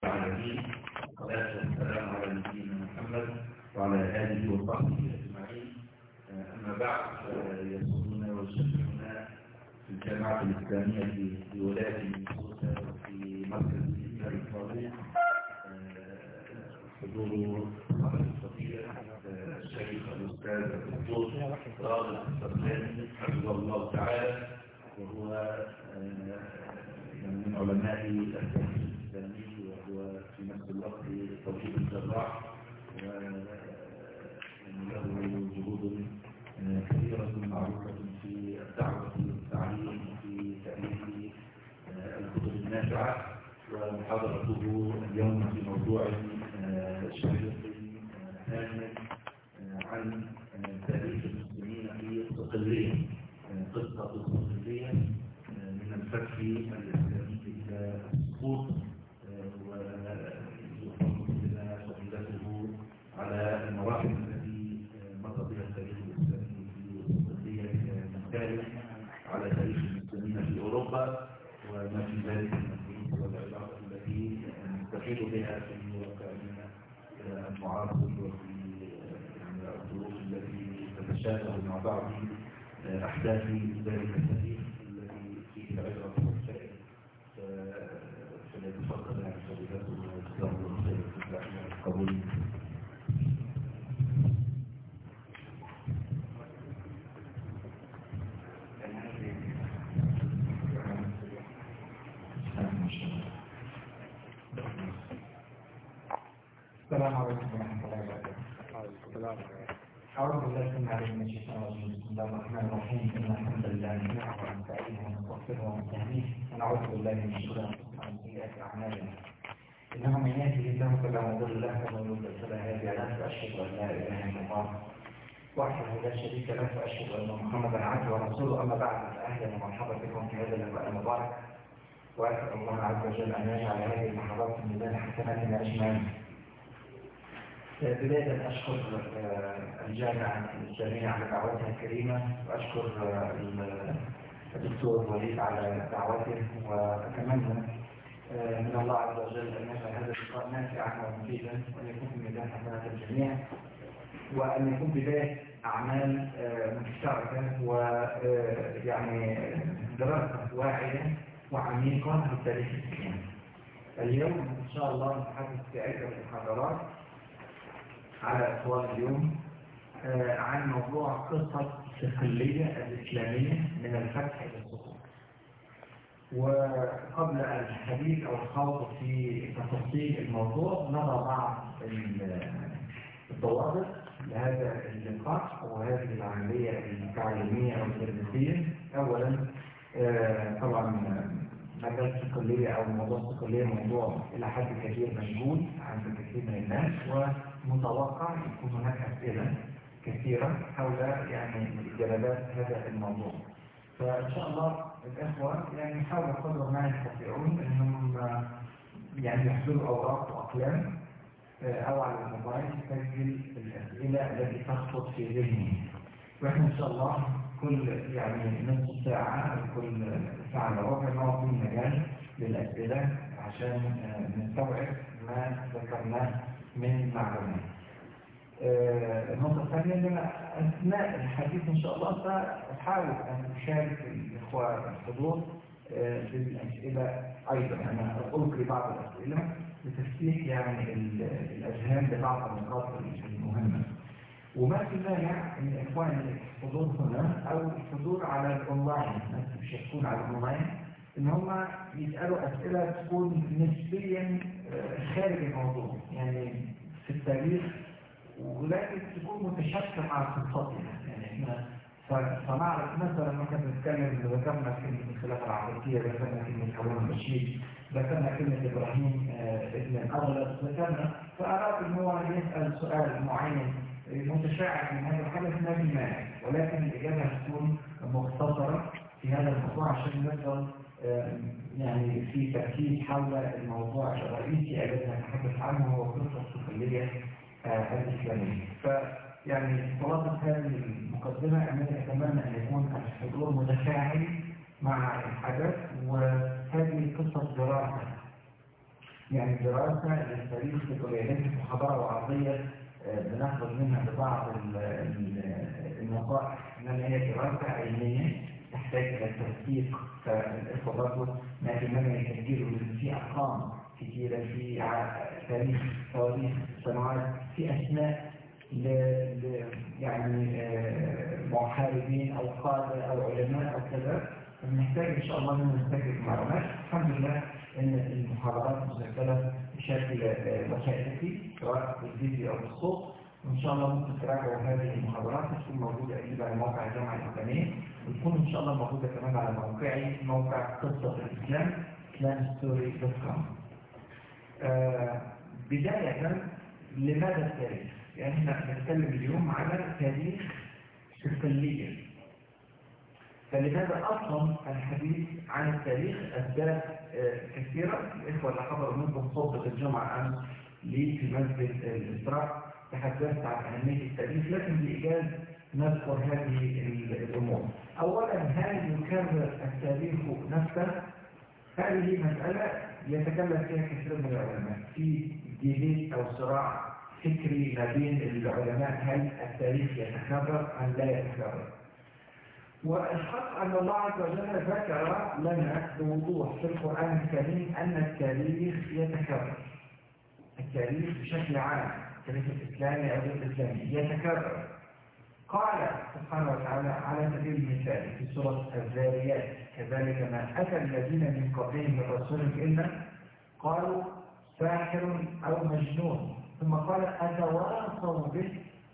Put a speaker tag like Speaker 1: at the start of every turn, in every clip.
Speaker 1: العالمين والصلاة والسلام على نبينا محمد وعلى آله وصحبه أجمعين أما بعد يسرنا ويشرفنا في الجامعة الإسلامية في ولاية مينيسوتا وفي مركز الإسلام الفاضل حضور صاحب الفضيلة الشيخ الأستاذ الدكتور راغب السرجاني حفظه الله تعالى وهو من علماء التاريخ الإسلامي وهو في نفس الوقت طبيب الجراح وله جهود كثيرة معروفة في الدعوة والتعليم وفي تأليف الكتب النافعة ومحاضرته اليوم في موضوع شهير هام عن تاريخ المسلمين في الصقلية قصة الصقلية من الفتح الإسلامي إلى السقوط ويقوم بنا فضيلته على المراحل التي مر بها التاريخ الإسلامي في الصقلية مثال على تاريخ المسلمين في أوروبا وما في ذلك من والعلاقة التي نستفيد بها في واقعنا المعاصر وفي الظروف التي تتشابه مع بعض أحداث ذلك التاريخ الذي فيه العبرة والفائدة فليتفضل يعني فضيلته وجزاه الله خير في القبول
Speaker 2: السلام عليكم ورحمة الله وبركاته. أعوذ بالله من العليم من الشيطان الرجيم بسم الله الرحمن الرحيم إن الحمد لله نحمده ونستعينه ونستغفره ونستهديه ونعوذ بالله من شرور أنفسنا ومن سيئات أعمالنا إنه من يهده الله فلا مضل له ومن يضلل فلا هادي له وأشهد أن لا إله إلا الله وحده لا شريك له وأشهد أن محمدا عبده ورسوله أما بعد فأهلا ومرحبا بكم في هذا اللقاء المبارك وأسأل الله عز وجل أن يجعل هذه المحاضرات في ميزان حسناتنا أجمعين بداية أشكر الجامعة الإسلامية على دعوتها الكريمة وأشكر الدكتور وليد على دعوته وأتمنى من الله عز وجل أن يجعل هذا اللقاء نافعا ومفيدا وأن يكون في ميزان حسنات الجميع وأن يكون بداية أعمال مشتركة ويعني دراسة واعية وعميقة في التاريخ الإسلامي. اليوم إن شاء الله نتحدث في عدة محاضرات على أطوال اليوم آه عن موضوع قصة الصقلية الإسلامية من الفتح إلى السقوط وقبل الحديث أو الخوض في تفاصيل الموضوع نرى بعض الضوابط لهذا اللقاء وهذه العملية التعليمية أو التدريسية أولا آه طبعا مجال الصقلية أو موضوع الصقلية موضوع إلى حد كبير مشغول عند كثير من الناس ومتوقع يكون هناك أسئلة كثيرة حول يعني جلالات هذا الموضوع فإن شاء الله الإخوة يعني يحاولوا قدر ما يستطيعون أنهم يعني يحضروا أوراق وأقلام أو على الموبايل يسجل الأسئلة التي تخطر في ذهنه وإحنا إن شاء الله كل يعني نصف ساعة أو كل ساعة إلا ربع نعطي مجال للأسئلة عشان نستوعب ما ذكرناه من معلومات. النقطة الثانية أن أنا أثناء الحديث إن شاء الله سأحاول أن أشارك الإخوة الحضور بالأسئلة أيضا أنا ألقي بعض الأسئلة لتفتيح يعني الأذهان لبعض النقاط المهمة. وما في مانع ان الاخوان الحضور هنا او الحضور على الاونلاين الناس بيشاركون على الاونلاين ان هم يسالوا اسئله تكون نسبيا خارج الموضوع يعني في التاريخ ولكن تكون متشابكه مع قصتنا يعني احنا فنعرف مثلا لما كنا بنتكلم ذكرنا كلمه الخلافه العباسيه ذكرنا كلمه هارون الرشيد ذكرنا كلمه ابراهيم ابن الاغلب ذكرنا فاراد ان هو يسال سؤال معين متشعب من هذا الحدث ما في مانع ولكن الإجابة هتكون مختصرة في هذا الموضوع عشان نفضل يعني في تركيز حول الموضوع الرئيسي الذي نتحدث عنه هو القصة الصقلية الإسلامية فيعني خلاصة هذه المقدمة أنني أتمنى أن يكون الحضور متفاعل مع الحدث وهذه قصة دراسة يعني دراسة للتاريخ في كليات محاضرة وعرضية بناخد منها ببعض النصائح إنما هي دراسة علمية تحتاج إلى التوثيق فالإخوة برضه ما يهمنا يسجلوا لأن في أرقام كثيرة في تاريخ تواريخ سنوات في أسماء ل... ل... يعني محاربين أو قادة أو علماء أو كذا فنحتاج إن شاء الله أن نستجد معلومات الحمد لله أن المحاضرات مسجلة بشكل وثائقي سواء بالفيديو أو بالصوت وإن شاء الله ممكن تراجعوا هذه المحاضرات تكون موجودة أكيد على موقع الجامعة الإسلامية وتكون إن شاء الله موجودة كمان على موقعي موقع قصة الإسلام islamstory.com آه بداية لماذا التاريخ؟ يعني احنا بنتكلم اليوم على تاريخ صقلية فلماذا أصلا الحديث عن التاريخ أسباب آه كثيرة الإخوة اللي حضروا منكم صوت الجمعة أمس لي في مسجد الإسراء تحدثت عن أهمية التاريخ لكن بإيجاز نذكر هذه الأمور أولا هل يكرر التاريخ نفسه؟ هذه مسألة يتكلم فيها كثير من العلماء في ديبيت أو صراع فكري ما بين العلماء هل التاريخ يتكرر أم لا يتكرر والحق أن الله عز وجل ذكر لنا بوضوح في القرآن الكريم أن التاريخ يتكرر التاريخ بشكل عام التاريخ الإسلامي أو الإسلامي يتكرر قال سبحانه وتعالى على سبيل المثال في سورة الذاريات كذلك ما أتى الذين من قبلهم من رسول إلا قالوا ساحر أو مجنون ثم قال أتواصوا به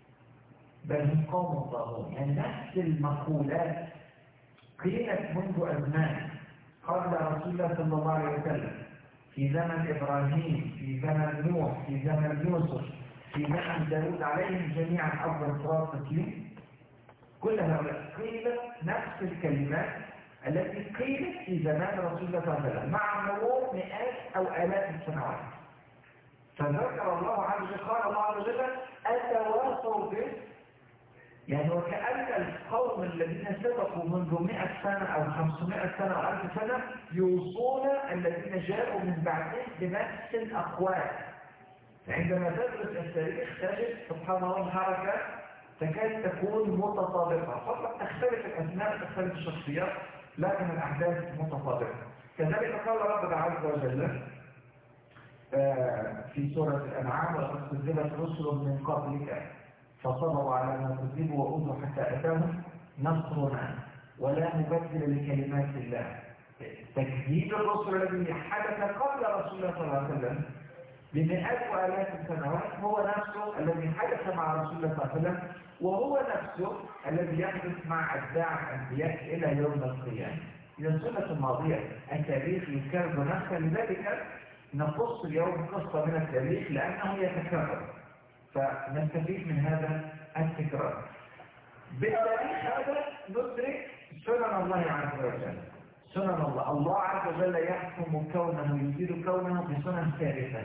Speaker 2: بل هم قوم طاغون يعني نفس المقولات قيلت منذ أزمان قبل رسول الله صلى الله عليه وسلم في زمن إبراهيم في زمن نوح في زمن يوسف في زمن داود عليهم جميعا أفضل صلاة تسليم كل هؤلاء قيلت نفس الكلمات التي قيلت في زمان رسول الله صلى الله عليه وسلم مع مرور مئات أو آلاف السنوات فذكر الله عز وجل قال الله عز وجل أتواصوا به يعني وكأن القوم الذين سبقوا منذ 100 سنة أو 500 سنة أو 1000 سنة يوصون الذين جاءوا من بعدهم بنفس الأقوال عندما تدرس التاريخ تجد سبحان الله الحركة تكاد تكون متطابقة فقط تختلف الأسماء تختلف الشخصيات لكن الأحداث متطابقة كذلك قال ربنا عز وجل في سورة الأنعام وقد كذبت رسل من قبلك فصبروا على ما كذبوا وأوذوا حتى أتاهم نصرنا ولا مبدل لكلمات الله تكذيب الرسل الذي حدث قبل رسول الله صلى الله عليه وسلم بمئات وآلاف السنوات هو نفسه الذي حدث مع رسول الله صلى الله عليه وسلم وهو نفسه الذي يحدث مع أتباع الأنبياء إلى يوم القيامة إذا السنة الماضية التاريخ يكرر نفسه لذلك نقص اليوم قصة من التاريخ لأنه يتكرر فنستفيد من هذا التكرار بالتاريخ هذا ندرك سنن الله عز وجل سنن الله الله عز وجل يحكم كونه يدير كونه بسنن ثابته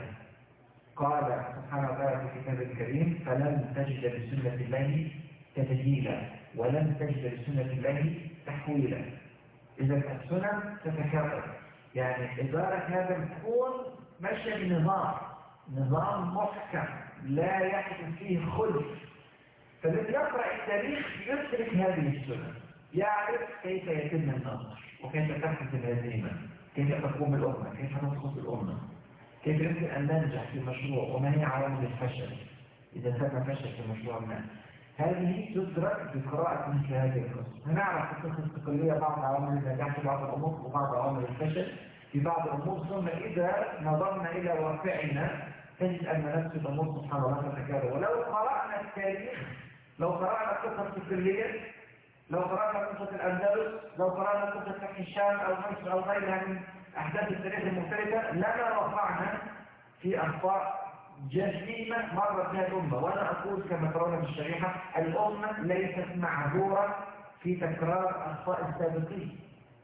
Speaker 2: قال سبحانه وتعالى في كتاب الكريم فلن تجد لسنة الله تبديلا ولن تجد لسنة الله تحويلا إذا السنن تتكرر يعني إدارة هذا الكون ماشية بنظام نظام محكم لا يحدث فيه خلف فالذي يقرأ التاريخ يدرك هذه السنن يعرف كيف يتم النصر وكيف تحدث الهزيمة كيف تقوم الأمة كيف تسقط الأمة كيف يمكن أن ننجح في مشروع وما هي عوامل الفشل إذا تم فشل في مشروع ما هذه تدرك بقراءة مثل هذه القصص هنعرف في القصص التقليدية بعض عوامل النجاح في بعض الأمور وبعض عوامل الفشل في بعض الأمور ثم إذا نظرنا إلى واقعنا تجد أن نفس الأمور سبحان الله تتكرر ولو قرأنا التاريخ لو قرأنا القصص التقليدية لو قرأنا قصة الأندلس لو قرأنا قصة فتح الشام أو مصر أو غيرها من أحداث التاريخ المختلفة لما وقعنا في أخطاء جسيمة مرت بها الأمة وأنا أقول كما ترون في الشريحة الأمة ليست معذورة في تكرار أخطاء السابقين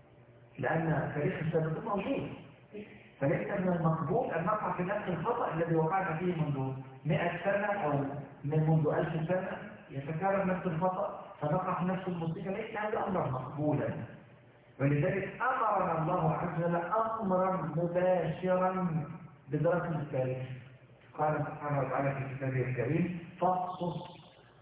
Speaker 2: لأن تاريخ السابقين موجود فليس من المقبول أن نقع في نفس الخطأ الذي وقعنا فيه منذ 100 سنة أو من منذ 1000 سنة يتكرر نفس الخطأ فنقع في نفس المصيبة ليس هذا أمرا مقبولا ولذلك أمرنا الله عز وجل أمرا مباشرا بدراسة التاريخ قال سبحانه وتعالى في كتابه الكريم فاقصص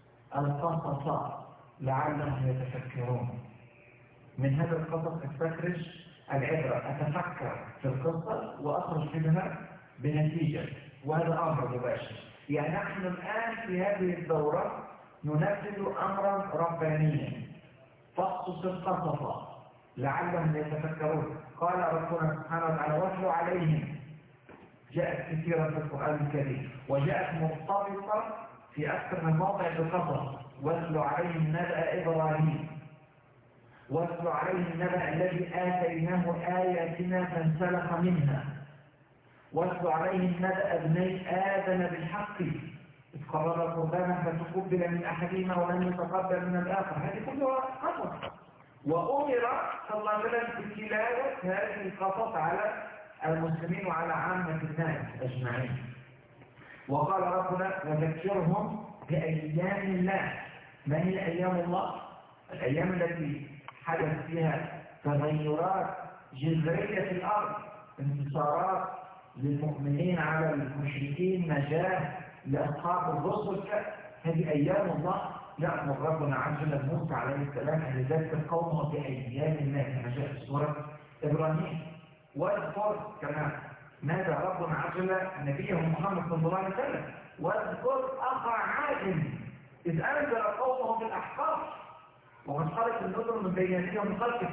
Speaker 2: القصص لعلهم يتفكرون من هذا القصص استخرج العبرة أتفكر في القصة وأخرج منها بنتيجة وهذا أمر مباشر يعني نحن الآن في هذه الدورة ننفذ أمرا ربانيا فاقصص القصص لعلهم يتفكرون قال ربنا سبحانه وتعالى واتلو عليهم جاءت كثيرا في القرآن الكريم وجاءت مرتبطة في أكثر من موضع بقصص واتلو عليهم نبأ إبراهيم واتلو عليهم النبأ الذي آتيناه آياتنا فانسلخ منها واتلو عليهم نبأ ابني آدم بالحق إذ قرر قربانا فتقبل من أحدهما ولم يتقبل من الآخر هذه كلها قصص وأمر صلى الله عليه وسلم بتلاوة هذه القصص على المسلمين وعلى عامة الناس أجمعين وقال ربنا وذكرهم بأيام الله ما هي أيام الله؟ الأيام التي حدث فيها تغيرات جذرية في الأرض انتصارات للمؤمنين على المشركين نجاة لأصحاب الرسل هذه أيام الله يأمر ربنا عز وجل موسى عليه السلام أن يذكر قومه بأيام الله كما جاء في سورة إبراهيم واذكر كما نادى ربنا عز وجل نبيه محمد صلى الله عليه وسلم واذكر أخا عاد إذ أنزل قومه بالأحقاف وقد خرج النذر من بين يديه ومن خلفه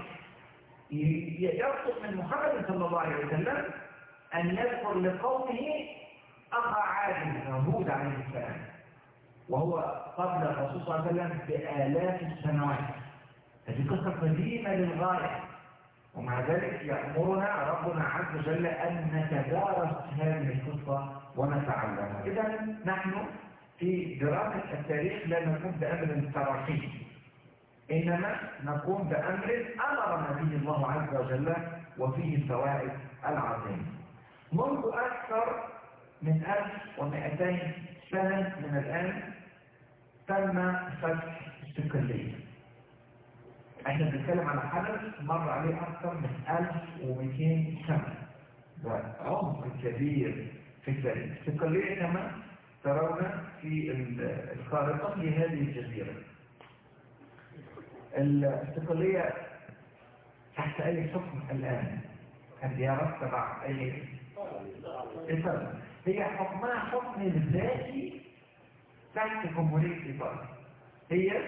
Speaker 2: يطلب من محمد صلى الله عليه وسلم أن يذكر لقومه أخا عاد هود عليه السلام وهو قبل الرسول صلى الله عليه وسلم بآلاف السنوات هذه قصة قديمة للغاية ومع ذلك يأمرنا ربنا عز وجل أن نتدارس هذه القصة ونتعلمها إذا نحن في دراسة التاريخ لا نقوم بأمر تراكمي إنما نقوم بأمر أمرنا به الله عز وجل وفيه الفوائد العظيمة منذ أكثر من 1200 سنة من الآن تم فتح السكرية احنا بنتكلم على حدث مر عليه أكثر من 1200 سنة وعمق كبير في التاريخ السكرية كما ترون في الخارطة لهذه الجزيرة الاستقلالية تحت أي حكم الآن الديارات تبع أي إيطاليا هي حكمها حكم ذاتي تحت جمهورية إيطاليا هي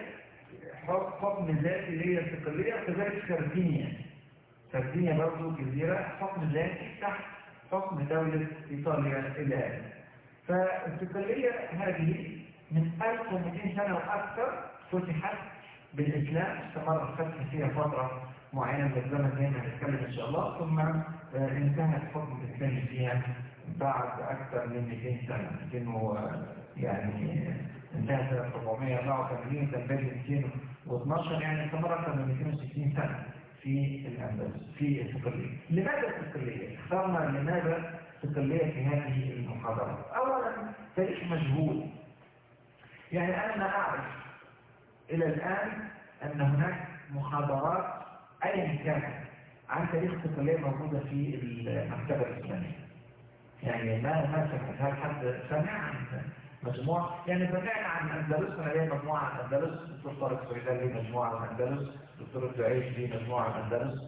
Speaker 2: حكم ذاتي هي استقلالية كذلك سردينيا سردينيا برضه جزيرة حكم ذاتي تحت حكم دولة إيطاليا الآن فالاستقلالية هذه من 1200 سنة وأكثر فتحت بالإسلام استمر الفتح فيها فترة معينة من الزمن زي ما هنتكلم إن شاء الله ثم انتهى الحكم الإسلامي فيها بعد أكثر من 200 سنة 200 يعني انتهى سنة 484 تنبيه 212 يعني استمر أكثر من 260 سنة في الأندلس في الصقلية لماذا الصقلية؟ اخترنا لماذا الصقلية في هذه المحاضرات؟ أولا تاريخ مجهول يعني أنا ما أعرف إلى الآن أن هناك محاضرات أيا كانت عن تاريخ الصقلية موجودة في المكتبة الإسلامية يعني ما ما سمعت هل حد سمع عن مجموعة يعني سمعنا عن أندلس أنا ليه مجموعة عن أندلس الدكتور طارق سويدان ليه مجموعة عن أندلس الدكتور الدعيش ليه مجموعة عن أندلس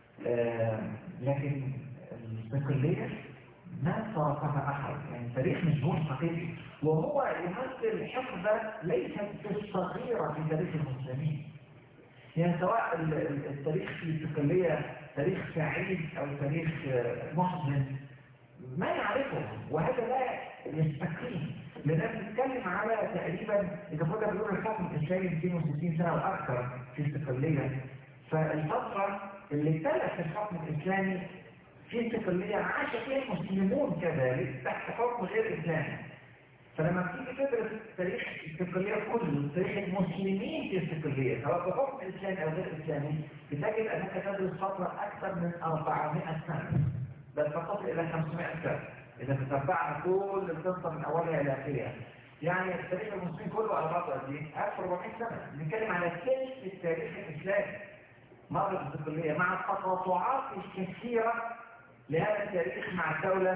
Speaker 2: آه لكن الصقلية ما صرفها أحد يعني تاريخ مجهول حقيقي وهو يمثل حقبة ليست بالصغيرة في تاريخ المسلمين يعني سواء التاريخ في الصقلية تاريخ سعيد أو تاريخ محزن ما يعرفه وهذا لا يستقيم لأننا بنتكلم على تقريبا إذا كنا بنقول الحكم الإسلامي 260 سنة وأكثر في الصقلية فالفترة اللي تلت الحكم الإسلامي في الصقلية عاش فيها المسلمون كذلك تحت حكم غير إسلامي فلما بتيجي تدرس تاريخ الصقلية كله تاريخ المسلمين في الصقلية سواء بحكم إسلامي أو غير إسلامي بتجد أنك تدرس فترة أكثر من 400 سنة بل فقط إلى 500 سنة إذا تتبعنا كل القصة من أولها إلى آخرها يعني التاريخ المسلمين كله على بعضه قد ايه؟ 1400 سنة بنتكلم على ثلث التاريخ الإسلامي مرة الصقلية مع التقاطعات الكثيرة لهذا التاريخ مع الدولة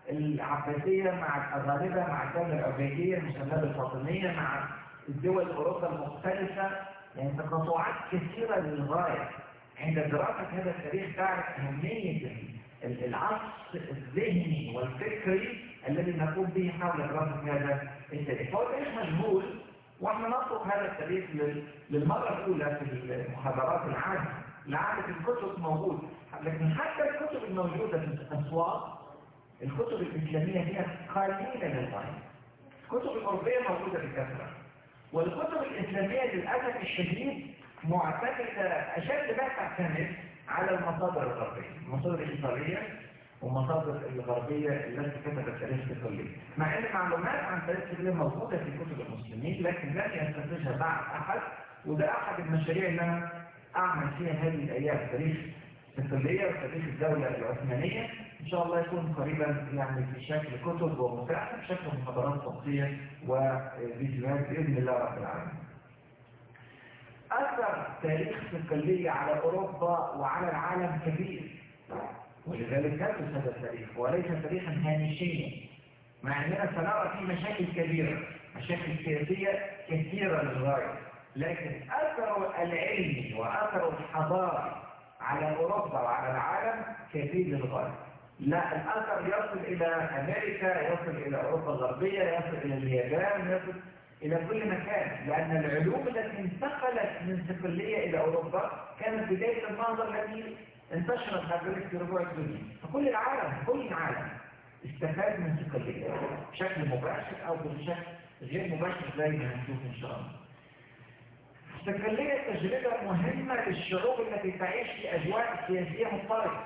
Speaker 2: العباسية مع الأغاربة مع الدولة الأوروبية المسمى الفاطمية مع الدول أوروبا المختلفة يعني تقاطعات كثيرة للغاية عند دراسة هذا التاريخ تعرف أهمية العصر الذهني والفكري الذي نقوم به حول دراسة هذا التاريخ هو تاريخ مجهول واحنا نطلق هذا التاريخ للمرة الأولى في المحاضرات العامة العامة الكتب موجود لكن حتى الكتب الموجودة في الأسواق الكتب الإسلامية هي قليلة للغاية الكتب الأوروبية موجودة بكثرة والكتب الإسلامية للأسف الشديد معتمدة أشد ما تعتمد على المصادر الغربية المصادر الإيطالية والمصادر الغربية التي كتبت تاريخ الكلية مع أن معلومات عن تاريخ الكلية موجودة في كتب المسلمين لكن لم يستنتجها بعد أحد وده أحد المشاريع اللي أنا أعمل فيها هذه الأيام تاريخ الكلية وتاريخ الدولة العثمانية إن شاء الله يكون قريبا يعني في شكل كتب ومساعدة بشكل محاضرات صوتية وفيديوهات بإذن الله رب العالمين. أثر تاريخ الكلية على أوروبا وعلى العالم كبير ولذلك كتب هذا التاريخ وليس تاريخا هامشيا مع أننا سنرى فيه مشاكل كبيرة مشاكل سياسية كثيرة للغاية لكن أثر العلمي وأثر الحضاري على أوروبا وعلى العالم كثير للغاية لا الأثر يصل إلى أمريكا يصل إلى أوروبا الغربية يصل إلى اليابان يصل إلى كل مكان لأن العلوم التي انتقلت من صقلية إلى أوروبا كانت بداية المنظر الذي انتشرت هذه في ربوع الدنيا فكل العالم كل العالم استفاد من صقلية بشكل مباشر أو بشكل غير مباشر زي ما هنشوف إن شاء الله صقلية تجربة مهمة للشعوب التي تعيش في أجواء سياسية مضطربة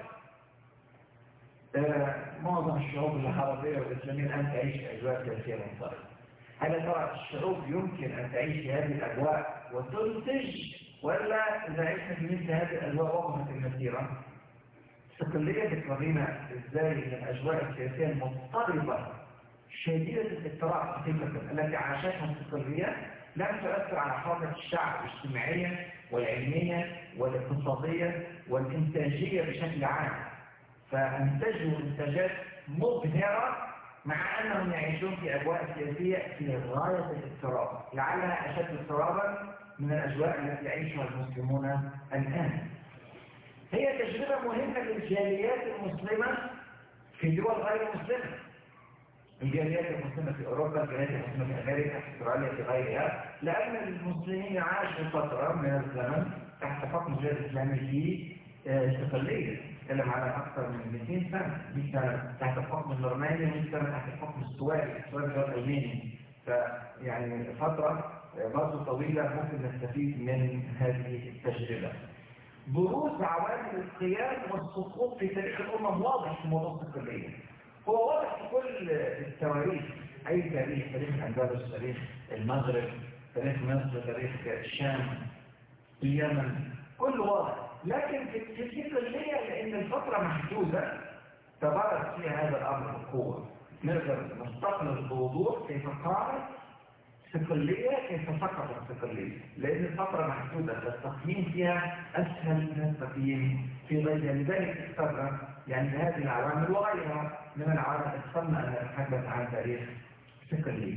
Speaker 2: آه معظم الشعوب العربية والإسلامية الآن تعيش في أجواء سياسية مضطربة هل ترى الشعوب يمكن أن تعيش في هذه الأجواء وتنتج ولا إذا عشنا في مثل هذه الأجواء وقفت المسيرة استقلية بتورينا إزاي من الأجواء السياسية المضطربة شديدة الاضطراب حقيقة التي عاشتها الاستقلالية لم تؤثر على حركة الشعب الاجتماعية والعلمية والاقتصادية والإنتاجية بشكل عام فأنتجوا إنتاجات مبهرة مع أنهم يعيشون في أجواء سياسية في غاية الاضطراب لعلها أشد اضطرابا من الأجواء التي يعيشها المسلمون الآن هي تجربة مهمة للجاليات المسلمة في دول غير مسلمة الجاليات المسلمة في أوروبا الجاليات المسلمة في أمريكا في استراليا في غيرها لأن المسلمين عاشوا فترة من الزمن تحت حكم غير الإسلامي في استقلالية نتكلم على أكثر من 200 سنة 100 سنة تحت الحكم النورماني و100 سنة تحت الحكم السواري السواري هو الألماني فيعني فترة برضه طويلة ممكن نستفيد من هذه التجربة بروز عوامل القيام والسقوط في تاريخ الأمم واضح في موضوع التقلية هو واضح في كل التواريخ أي تاريخ تاريخ الأندلس تاريخ المغرب تاريخ مصر تاريخ الشام اليمن كله واضح لكن في التقلية لأن الفترة محدودة تبرز فيها هذا الأمر بقوة نقدر نستخلص بوضوح كيف قامت صقلية كيف سقطت صقلية لأن الفترة محدودة فالتقييم فيها أسهل من التقييم في غيرها لذلك اخترنا يعني هذه العوامل وغيرها من العوامل اخترنا أن نتحدث عن تاريخ صقلية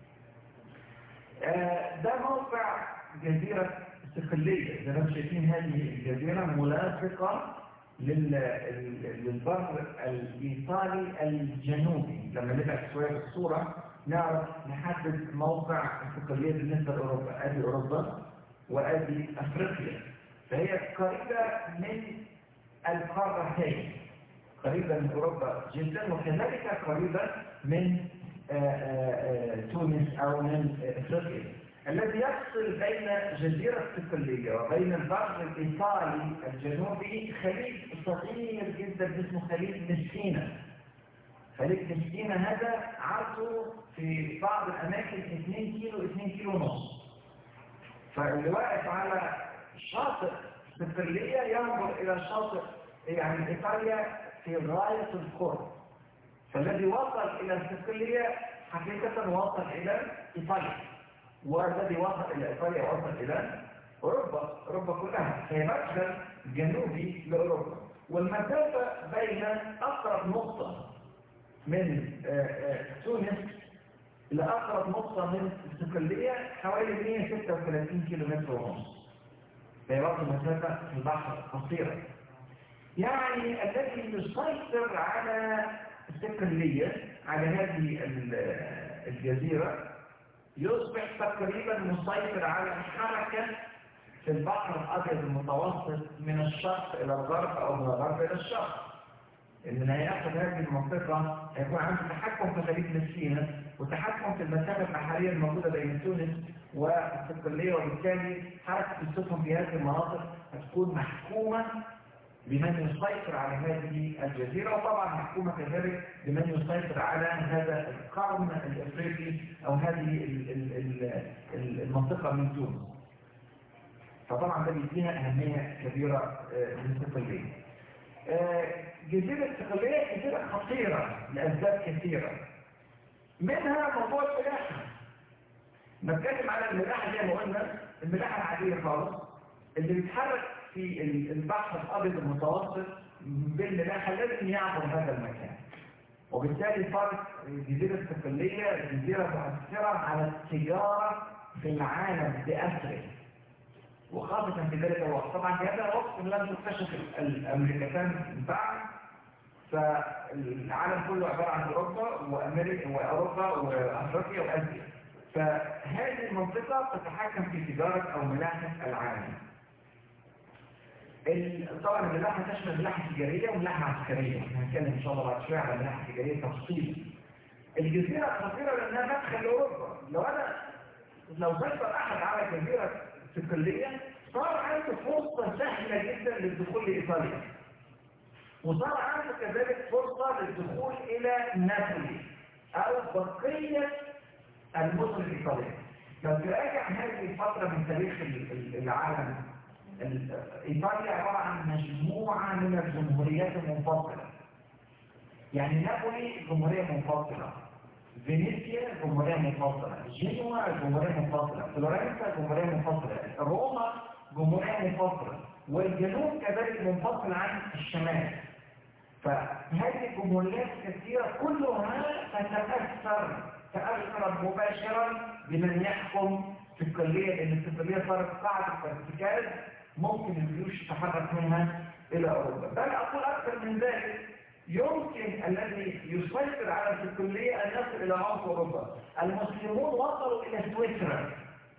Speaker 2: آه ده موقع جزيرة صقلية زي ما شايفين هذه الجزيرة ملاصقة للبر الإيطالي الجنوبي لما نبعد شوية في الصورة نعرف نحدد موقع الفقرية بالنسبة لأوروبا أدي أوروبا وأدي أفريقيا فهي قريبة من القارتين قريبة من أوروبا جدا وكذلك قريبة من آآ آآ تونس أو من أفريقيا الذي يفصل بين جزيرة الصقلية وبين البر الإيطالي الجنوبي خليج صغير جدا اسمه خليج مسينا خليج مسينا هذا عرضه في بعض الأماكن 2 كيلو 2 كيلو ونص فاللي واقف على شاطئ الصقلية ينظر إلى شاطئ يعني إيطاليا في غاية القرب فالذي وصل إلى الصقلية حقيقة وصل إلى إيطاليا والذي وصل إلى إيطاليا وصل إلى أوروبا أوروبا كلها هي مدخل جنوبي لأوروبا والمسافة بين أقرب نقطة من آه، آه، تونس لأقرب نقطة من الصقلية حوالي 136 كيلو متر ونص هي برضه مسافة في البحر قصيرة يعني الذي يسيطر على الصقلية على هذه ال- الجزيرة يصبح تقريبا مسيطر على الحركة في البحر الأبيض المتوسط من الشرق إلى الغرب أو من الغرب إلى الشرق إن هياخد هذه المنطقة هيكون عنده تحكم في خليج مسكينة وتحكم في المسافة البحرية الموجودة بين تونس والصقلية وبالتالي حركة السفن في هذه المناطق هتكون محكومة بمن يسيطر على هذه الجزيرة وطبعا محكومة كذلك بمن يسيطر على هذا القرن الإفريقي أو هذه ال- ال- ال- ال- المنطقة من تونس فطبعا ده بيديها أهمية كبيرة آه، للصقلية آه، جزيرة الصقلية جزيرة خطيرة لأسباب كثيرة منها موضوع الملاحة نتكلم على الملاحة زي ما قلنا الملاحة العادية خالص اللي بيتحرك في ال- البحر الأبيض المتوسط بالملاحة لازم يعبر هذا المكان وبالتالي صارت جزيرة الصقلية جزيرة مؤثرة على التجارة في العالم بأسره وخاصة في ذلك الوقت طبعا في هذا الوقت لم تكتشف ال- الأمريكتان بعد فالعالم كله عبارة عن أوروبا وأمريكا وأوروبا وأفريقيا وآسيا فهذه المنطقة تتحكم في تجارة أو ملاحة العالم ال- طبعا الملاحة تشمل ملاحة تجارية وملاحة عسكرية هنتكلم إن شاء الله بعد شوية على ملاحة تجارية تفصيل الجزيرة خطيرة لأنها مدخل لأوروبا لو أنا لو سيطر أحد على جزيرة صقلية صار عنده فرصة سهلة جدا للدخول لإيطاليا وصار عنده كذلك فرصة للدخول إلى نابولي أو بقية المدن الإيطالية لو تراجع هذه الفترة من تاريخ ال- ال- العالم ال- إيطاليا عبارة عن مجموعة من الجمهوريات المنفصلة يعني نابولي جمهورية منفصلة فينيسيا جمهورية منفصلة جنوة جمهورية منفصلة فلورنسا جمهورية منفصلة روما جمهورية منفصلة والجنوب كذلك منفصل عن الشمال فهذه الجمهوريات كثيرة كلها تتأثر تأثر مباشرا بمن يحكم في الكلية لأن الكلية صارت قاعدة ارتكاز ممكن الجيوش تتحرك منها إلى أوروبا بل أقول أكثر من ذلك يمكن الذي يسيطر على الكلية أن يصل إلى عمق أوروبا المسلمون وصلوا إلى سويسرا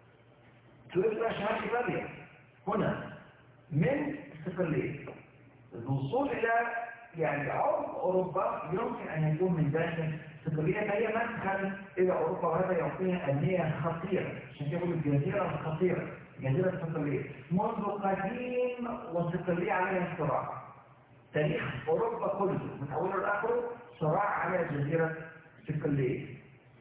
Speaker 2: سويسرا شمال إيطاليا هنا من الصقلية الوصول إلى يعني عمق أوروبا يمكن أن يكون من داخل الصقلية فهي مدخل إلى أوروبا وهذا يعطيها أهمية خطيرة عشان كده بقول الجزيرة الخطيرة جزيرة الصقلية منذ قديم والصقلية عليها صراع تاريخ أوروبا كله من أوله لآخره صراع على جزيرة صقلية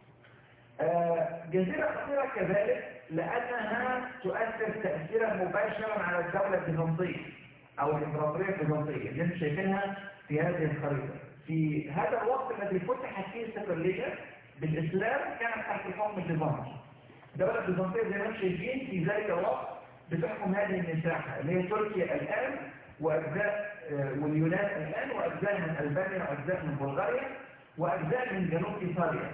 Speaker 2: آه، جزيرة خطيرة كذلك لأنها تؤثر تأثيرا مباشرا على الدولة البيزنطية أو الإمبراطورية البيزنطية اللي انتم شايفينها في هذه الخريطة في هذا الوقت الذي فتحت فيه الصقلية بالإسلام كانت تحت الحكم البيزنطي الدولة البيزنطية زي ما انتم شايفين في ذلك الوقت بتحكم هذه المساحة اللي هي تركيا الآن وأجزاء آه، واليونان الآن وأجزاء من ألبانيا وأجزاء من بلغاريا وأجزاء من جنوب إيطاليا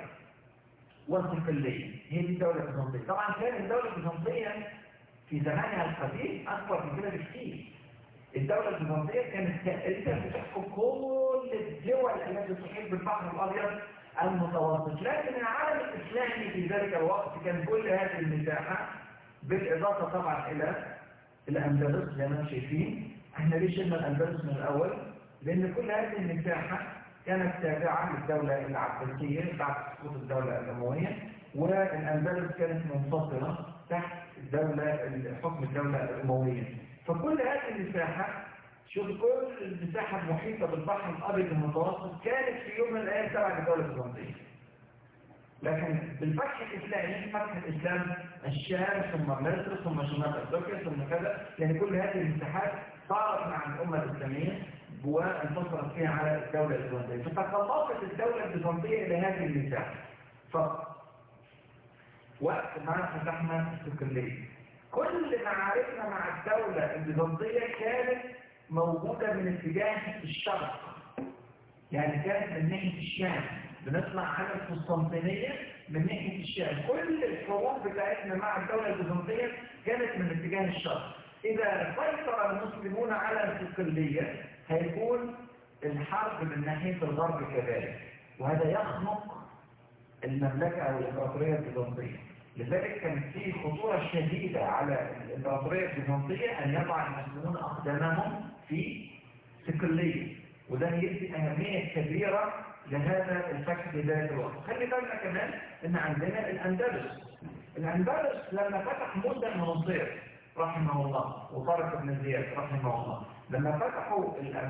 Speaker 2: والصقلية هي دي الدولة البيزنطية طبعا كانت الدولة البيزنطية في زمانها القديم أكبر من كده بكثير الدولة البيزنطية كانت تقريبا بتحكم كل الدول التي تحيط بالبحر الأبيض المتوسط لكن العالم الإسلامي في ذلك الوقت كان كل هذه المساحة بالإضافة طبعا إلى الأندلس زي ما انتم شايفين احنا ليه شلنا الأندلس من الأول لأن كل هذه المساحة كانت تابعة للدولة العباسية بعد سقوط الدولة الأموية والأندلس كانت منفصلة تحت الدولة حكم الدولة الأموية فكل هذه المساحة شوف كل المساحة المحيطة بالبحر الأبيض المتوسط كانت في يوم من الأيام تبع الدولة البيزنطية لكن بالفتح الإسلامي فتح الإسلام الشام ثم مصر ثم شمال أفريقيا ثم كذا يعني كل هذه المساحات صارت مع الأمة الإسلامية وانتصرت فيها على الدولة البيزنطية فتطلقت الدولة البيزنطية إلى هذه المساحة فقط وقت ما فتحنا السكرية كل معارفنا مع الدولة البيزنطية كانت موجودة من اتجاه الشرق يعني كانت من ناحية الشام بنسمع عن القسطنطينية من ناحية الشام كل الحروب بتاعتنا مع الدولة البيزنطية كانت من اتجاه الشرق إذا سيطر المسلمون على الصقلية هيكون الحرب من ناحية الغرب كذلك وهذا يخنق المملكة أو الإمبراطورية البيزنطية لذلك كانت في خطورة شديدة على الإمبراطورية البيزنطية أن يضع المسلمون أقدامهم في صقلية وده يدي أهمية كبيرة لهذا الفك في ذلك الوقت خلي بالنا كمان ان عندنا الاندلس الاندلس لما فتح موسى المنصير رحمه الله وطارق بن زياد رحمه الله لما فتحوا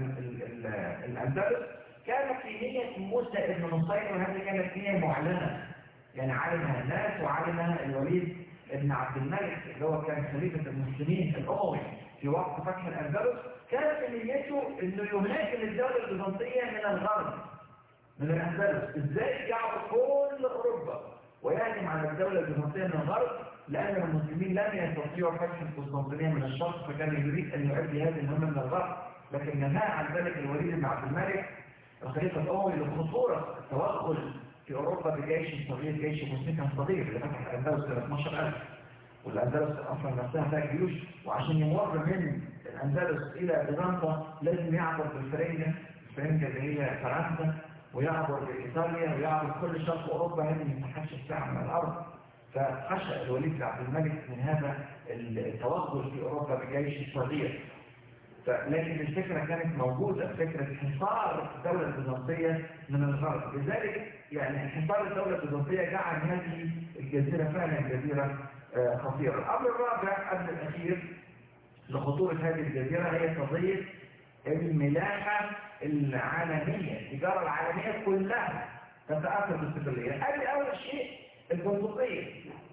Speaker 2: الاندلس كانت في نية موسى ابن نصير وهذه كانت نية معلنة يعني علمها الناس وعلمها الوليد ابن عبد الملك اللي هو كان خليفة المسلمين الأموي في وقت فتح الأندلس كانت نيته انه يهاجم الدولة البيزنطية من الغرب من الأندلس ازاي يعبر كل أوروبا ويهجم على الدولة البيزنطية من الغرب لأن المسلمين لم يستطيعوا فتح القسطنطينية من الشرق فكان يريد أن يؤدي هذه المهمة من الغرب لكن نهى عن ذلك الوليد بن عبد الملك الخليفة الأموي لخطورة التوغل في أوروبا بجيش صغير جيش مسلم كان صغير اللي فتح الأندلس سنة 12000 والأندلس أصلا نفسها فيها جيوش وعشان يمر من الأندلس إلى بيزنطة لازم يعبر بالفرنجة الفرنجة اللي هي فرنسا ويعبر بإيطاليا ويعبر كل شرق أوروبا هذه مساحات الساعة من الأرض فخشى الوليد بن عبد الملك من هذا التوغل في أوروبا بجيش صغير لكن الفكرة كانت موجودة فكرة حصار الدولة البيزنطية من الغرب لذلك يعني حصار الدولة البيزنطية جعل هذه الجزيرة فعلا جزيرة خطيرة الأمر الرابع قبل الأخير لخطورة هذه الجزيرة هي قضية الملاحة العالمية التجارة العالمية كلها تتأثر بالاستقلالية هذه أول شيء البندقية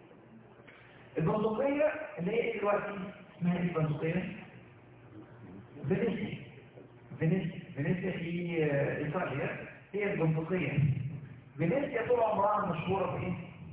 Speaker 2: البندقية اللي هي ايه دلوقتي اسمها ايه البندقية؟ فينيسيا فينيسيا فينيسيا في إيطاليا هي البندقية فينيسيا طول عمرها مشهورة بإيه؟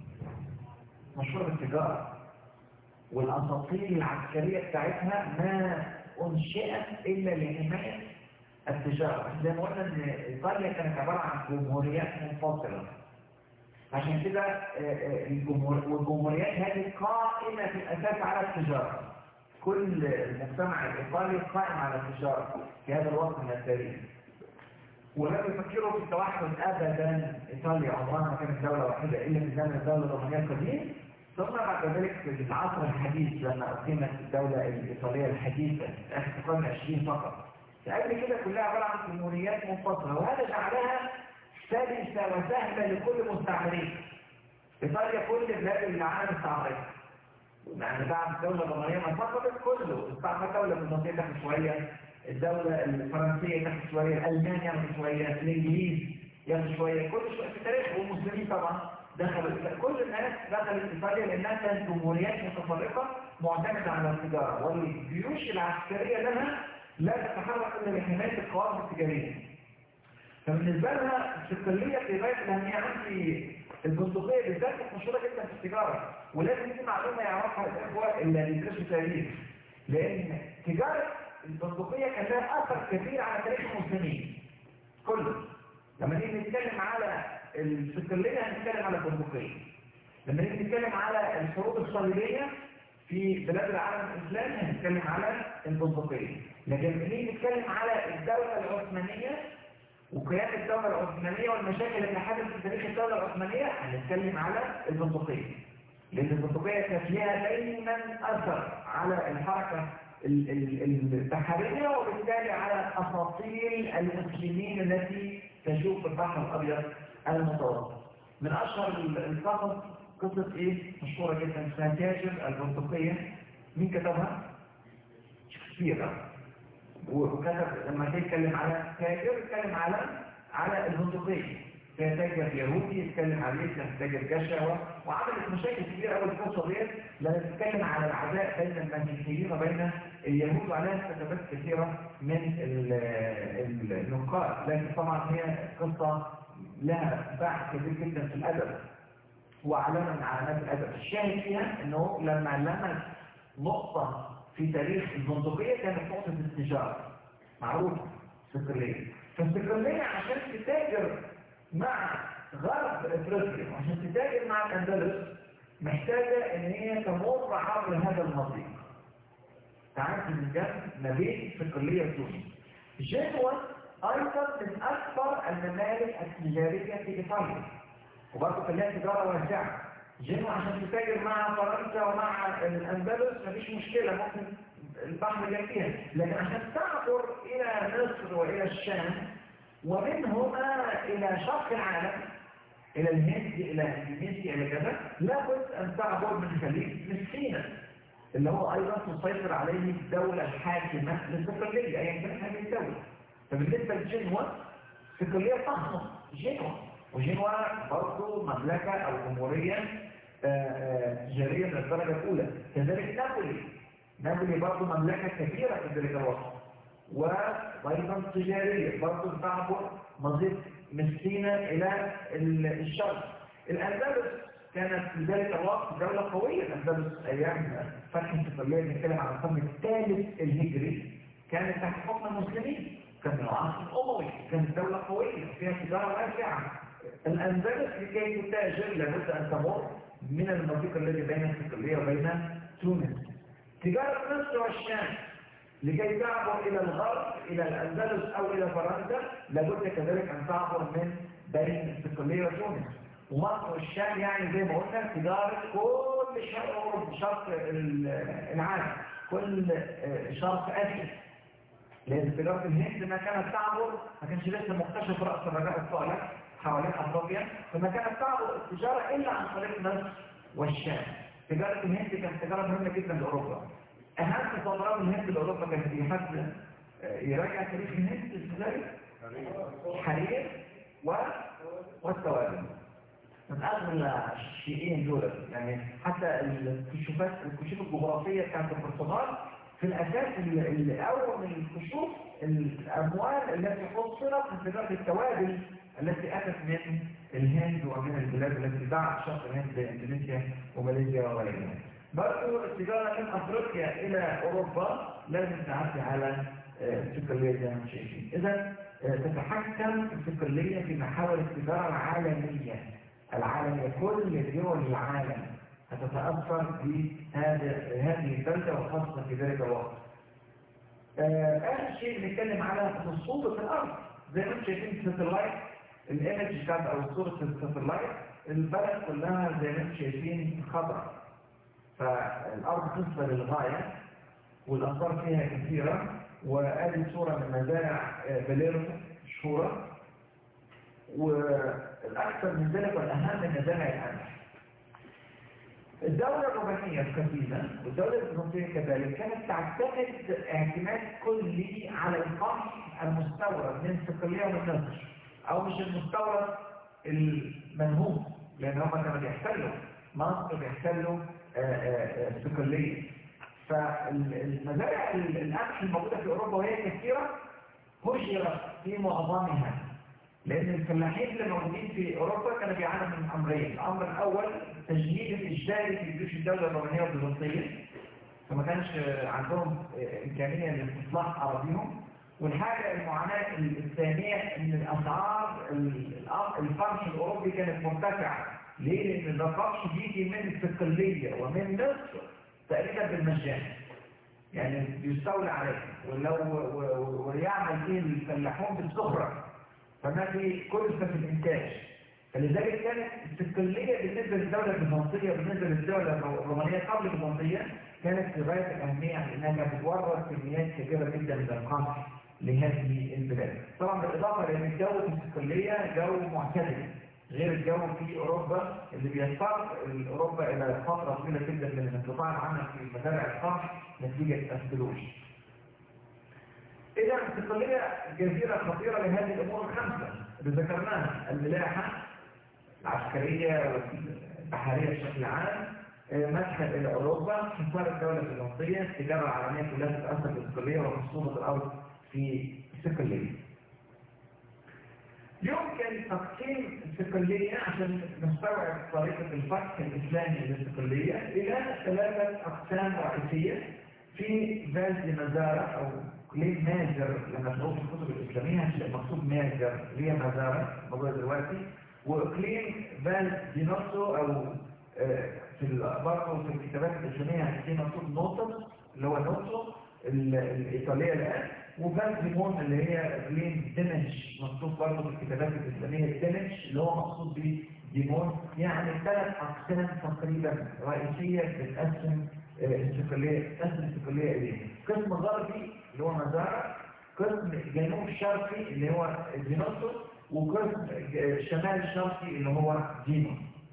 Speaker 2: مشهورة بالتجارة والأساطيل العسكرية بتاعتها ما أنشئت إلا لحماية التجارة زي ما قلنا إن إيطاليا كانت عبارة عن جمهوريات منفصلة عشان كده الجمهور والجمهوريات هذه قائمة في الأساس على التجارة كل المجتمع الإيطالي قائم على التجارة في هذا الوقت من التاريخ ولم يفكروا في التوحد أبدا إيطاليا عمرها ما كانت دولة واحدة إلا في زمن الدولة الرومانية القديم ثم بعد ذلك في العصر الحديث لما أقيمت الدولة الإيطالية الحديثة آخر القرن العشرين فقط قبل كده كلها عبارة عن جمهوريات منفصلة وهذا جعلها سلسة وسهلة لكل مستعمرين إيطاليا كل بلاد العالم استعمرتها يعني بعد الدولة الرومانية ما سقطت كله استعمر الدولة البيزنطية تاخد شوية الدولة الفرنسية تاخد شوية الألمان ياخد شوية الإنجليز ياخد شوية كل شوية في التاريخ والمسلمين طبعا دخلوا كل الناس دخلت إيطاليا لأنها كانت جمهوريات متفرقة معتمدة على التجارة والجيوش العسكرية لها لا تتحرك إلا لحماية القوائم التجارية فبالنسبة لها الصقلية في غاية الأهمية عندي البندقية بالذات مشهورة جدا في التجارة ولازم دي معلومة يعرفها الإخوة اللي بيدرسوا تاريخ لأن تجارة البندقية كان لها أثر كبير على تاريخ المسلمين كله لما نيجي نتكلم على الصقلية هنتكلم على البندقية لما نيجي نتكلم على الحروب الصليبية في بلاد العالم الإسلامي هنتكلم على البندقية لكن لما نيجي نتكلم على الدولة العثمانية وقيام الدولة العثمانية والمشاكل اللي حدثت في تاريخ الدولة العثمانية هنتكلم على البندقية لأن البندقية كانت لها دايما أثر على الحركة البحرية وبالتالي على أساطيل المسلمين التي تشوف في البحر الأبيض المتوسط من أشهر القصص قصة إيه مشهورة جدا اسمها تاجر البندقية مين كتبها؟ شكسبير وكتب لما يتكلم على تاجر يتكلم على على البندقية كان تاجر يهودي يتكلم عليه كان تاجر جشع وعملت مشاكل كبيرة قوي القصة ديت لما تتكلم على العداء بين المسيحيين وبين اليهود وعليها كتابات كثيرة من النقاد لكن طبعا هي قصة لها باع كبير جدا في الأدب وعلامة من علامات الأدب الشاهد فيها أنه لما لمس نقطة في تاريخ البندقية كانت نقطة التجارة معروفة صقلية فالاستقلالية عشان تتاجر مع غرب افريقيا وعشان تتاجر مع الاندلس محتاجة ان هي تمر عبر هذا المضيق تعرف من جنب ما بين استقلالية وتونس جنوة ايضا من اكبر الممالك التجارية في ايطاليا وبرضه كلها تجارة واسعة جنوة عشان تتاجر مع فرنسا ومع الاندلس مفيش مشكلة ممكن البحر جنبيها لكن عشان تعبر الى مصر والى الشام ومنهما الى شرق العالم الى الهند الى اندونيسيا الى كذا لابد ان تعبر من خليج مسكينة اللي هو ايضا تسيطر عليه الدولة الحاكمة للسفرية ايا كانت هذه الدولة فبالنسبة لجنوة سفرية ضخمة جنوة وجنوة برضه مملكة او جمهورية تجارية من الدرجة الأولى كذلك نابولي نابولي برضه مملكة كبيرة في ذلك الوقت وأيضا تجارية برضه تعبر مضيق مسكينة إلى الشرق الأندلس كانت في ذلك الوقت دولة قوية الأندلس أيام فتح السفرية بنتكلم عن القرن الثالث الهجري كانت تحت حكم المسلمين كان العصر الأموي كانت دولة قوية فيها تجارة واسعة الأندلس لكي تتاجر لابد أن تمر من المنطقة الذي بين السفرية وبين تونس تجارة مصر والشام لكي تعبر إلى الغرب إلى الأندلس أو إلى فرنسا لابد كذلك أن تعبر من بين السفرية وتونس ومصر والشام يعني زي ما قلنا تجارة كل شرق شرق العالم كل شرق آسيا لأن تجارة الهند ما كانت تعبر ما كانش لسه مكتشف رأس الرجاء الصالح حوالين أفريقيا فما كانت تعبر التجارة إلا عن طريق مصر والشام تجارة الهند كانت تجارة مهمة جدا لأوروبا أهم صدرات الهند لأوروبا كانت في حد يراجع تاريخ الهند ازاي؟ حرير و... والتوابل من أغلى الشيئين دول يعني حتى الكشوفات الكشوف الجغرافية بتاعت البرتغال في الأساس الأول من الكشوف الأموال التي حصلت من تجارة التوابل التي أتت من الهند ومن البلاد التي باعت شرق الهند زي اندونيسيا وماليزيا وغيرها. برضه التجارة من أفريقيا إلى أوروبا لازم تعدي على السكرية زي ما شايفين. إذا تتحكم السكرية في محاور التجارة العالمية العالمية كل دول العالم هتتأثر بهذه هذه البلدة وخاصة في ذلك الوقت. آخر شيء بنتكلم على خصوصة الأرض زي ما انتم شايفين الساتلايت الايمج بتاعت او صورة الساتلايت البلد كلها زي ما انتم شايفين خضراء فالأرض خصبة للغاية والأمطار فيها كثيرة وادي صورة من مزارع بليرو مشهورة والأكثر من ذلك والأهم من مزارع القمح الدولة الرومانية القديمة والدولة البيزنطية كذلك كانت تعتمد اعتماد كلي على القمح المستورد من صقلية ومن مصر أو مش المستورد المنهوب لأن هم كانوا بيحتلوا مصر بيحتلوا صقلية فالمزارع القمح الموجودة في أوروبا وهي كثيرة هجرت في معظمها لأن الفلاحين اللي موجودين في أوروبا كانوا بيعانوا من أمرين، الأمر الأول تجنيد الإجباري في جيوش الدولة الرومانية والبيزنطية فما كانش عندهم إمكانية لاستصلاح أراضيهم والحاجة المعاناة الثانية إن الأسعار القرش الأوروبي كانت مرتفعة ليه؟ لأن القرش بيجي من الصقلية ومن مصر تقريبا بالمجان يعني بيستولى عليه ولو ويعمل ايه الفلاحون بالسخره فما في كلفة في الإنتاج فلذلك كانت السكلية بالنسبة للدولة البيزنطية بالنسبة للدولة الرومانية قبل البيزنطية كانت في غاية الأهمية لأنها بتورد كميات كبيرة جدا من القمح لهذه البلاد طبعا بالإضافة لأن الجو في السكلية جو معتدل غير الجو في أوروبا اللي بيضطر أوروبا إلى فترة طويلة جدا من انقطاع العمل في مزارع القمح نتيجة الثلوج إذا الصقلية جزيرة خطيرة لهذه الأمور الخمسة اللي ذكرناها الملاحة العسكرية والبحرية بشكل عام مدخل إلى أوروبا حصار الدولة البيزنطية التجارة العالمية كلها تتأثر بالصقلية وخصوصة الأرض في الصقلية يمكن تقسيم الصقلية عشان نستوعب طريقة الفتح الإسلامي للصقلية إلى ثلاثة أقسام رئيسية في فالدي مزارع أو اقليم ماجر لما تلاقوه في الكتب الاسلاميه هتلاقي مكتوب ماجر اللي هي مزارع موجوده دلوقتي واقليم فال دينوسو او آه، في ال- برضه في الكتابات الاسلاميه هتلاقي مكتوب نوتس اللي هو نوتسو ال- الايطاليه الان وفال ديمون اللي هي اقليم دينش مكتوب برضه في الكتابات الاسلاميه دينش اللي هو مقصود به ديمون يعني ثلاث اقسام تقريبا رئيسيه بتقسم آه، الاستقلاليه تقسم الاستقلاليه اليه قسم غربي اللي هو مزارع قسم جنوب شرقي اللي هو دينوسو وقسم ج- شمال شرقي اللي هو دينو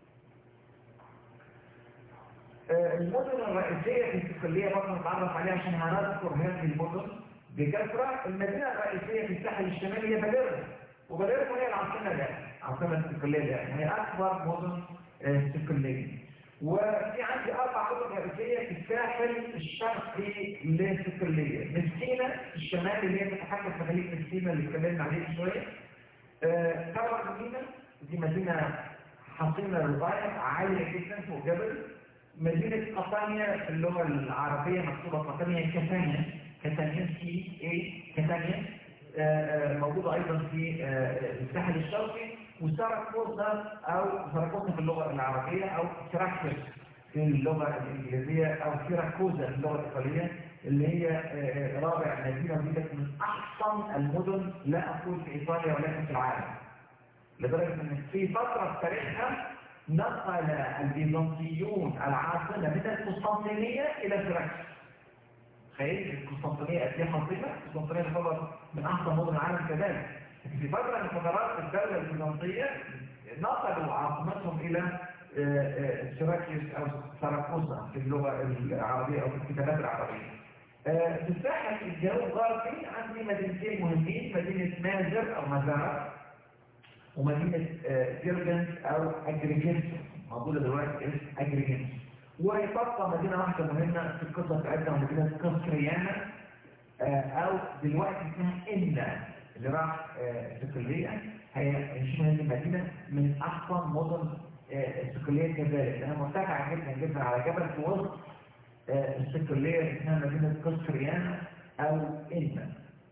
Speaker 2: آه، المدن الرئيسية في السكلية برضه نتعرف عليها عشان هنذكر هذه المدن بكثرة المدينة الرئيسية في الساحل الشمالي هي باليرمو وباليرمو هي العاصمة الآن عاصمة السكلية الآن هي أكبر مدن آه، السكلية وفي عندي أربع مدن رئيسية في الساحل الشرقي للسكلية مسكينة في الشمال اللي هي تتحدث في خليج مسكينة اللي اتكلمنا عليه شوية آه، طبعا مدينة دي مدينة حصينة للغاية عالية جدا فوق جبل مدينة قطانيا في اللغة العربية مكتوبة قطانيا كتانيا كتانيا سي اي كتانيا آه، آه، موجودة أيضا في آه، الساحل الشرقي وساراكوزا أو ساراكوزا في اللغة العربية أو سيراكيوس في اللغة الإنجليزية أو سيراكوزا في اللغة الإيطالية اللي هي آه، آه، رابع مدينة وديت من أحسن المدن لا أقول في إيطاليا ولكن في العالم لدرجة أن في فترة في تاريخها نقل البيزنطيون العاصمة من القسطنطينية إلى فراكس تخيل القسطنطينية قد ايه حظيمة القسطنطينية تعتبر من أحسن مدن العالم كذلك لكن في فترة من فترات الدولة البيزنطية نقلوا عاصمتهم إلى آه، آه، سيراكيوس أو ساراكوزا في اللغة العربية أو في الكتابات العربية آه، في الساحل الجنوب غربي عندي مدينتين مهمين مدينة مازر أو مزارة ومدينة آه، جيرجنس أو أجريجنس موجودة دلوقتي اسم أجريجنس ويبقى مدينة واحدة مهمة في القصة بتاعتنا مدينة كسريانا آه، أو دلوقتي اسمها إنا اللي راح آه، السكلية هي اسمها هذه المدينة من أحسن مدن آه، السكلية كذلك لأنها مرتفعة جدا جدا على جبل في وسط آه، السكلية اللي اسمها مدينة كسريانا أو إنا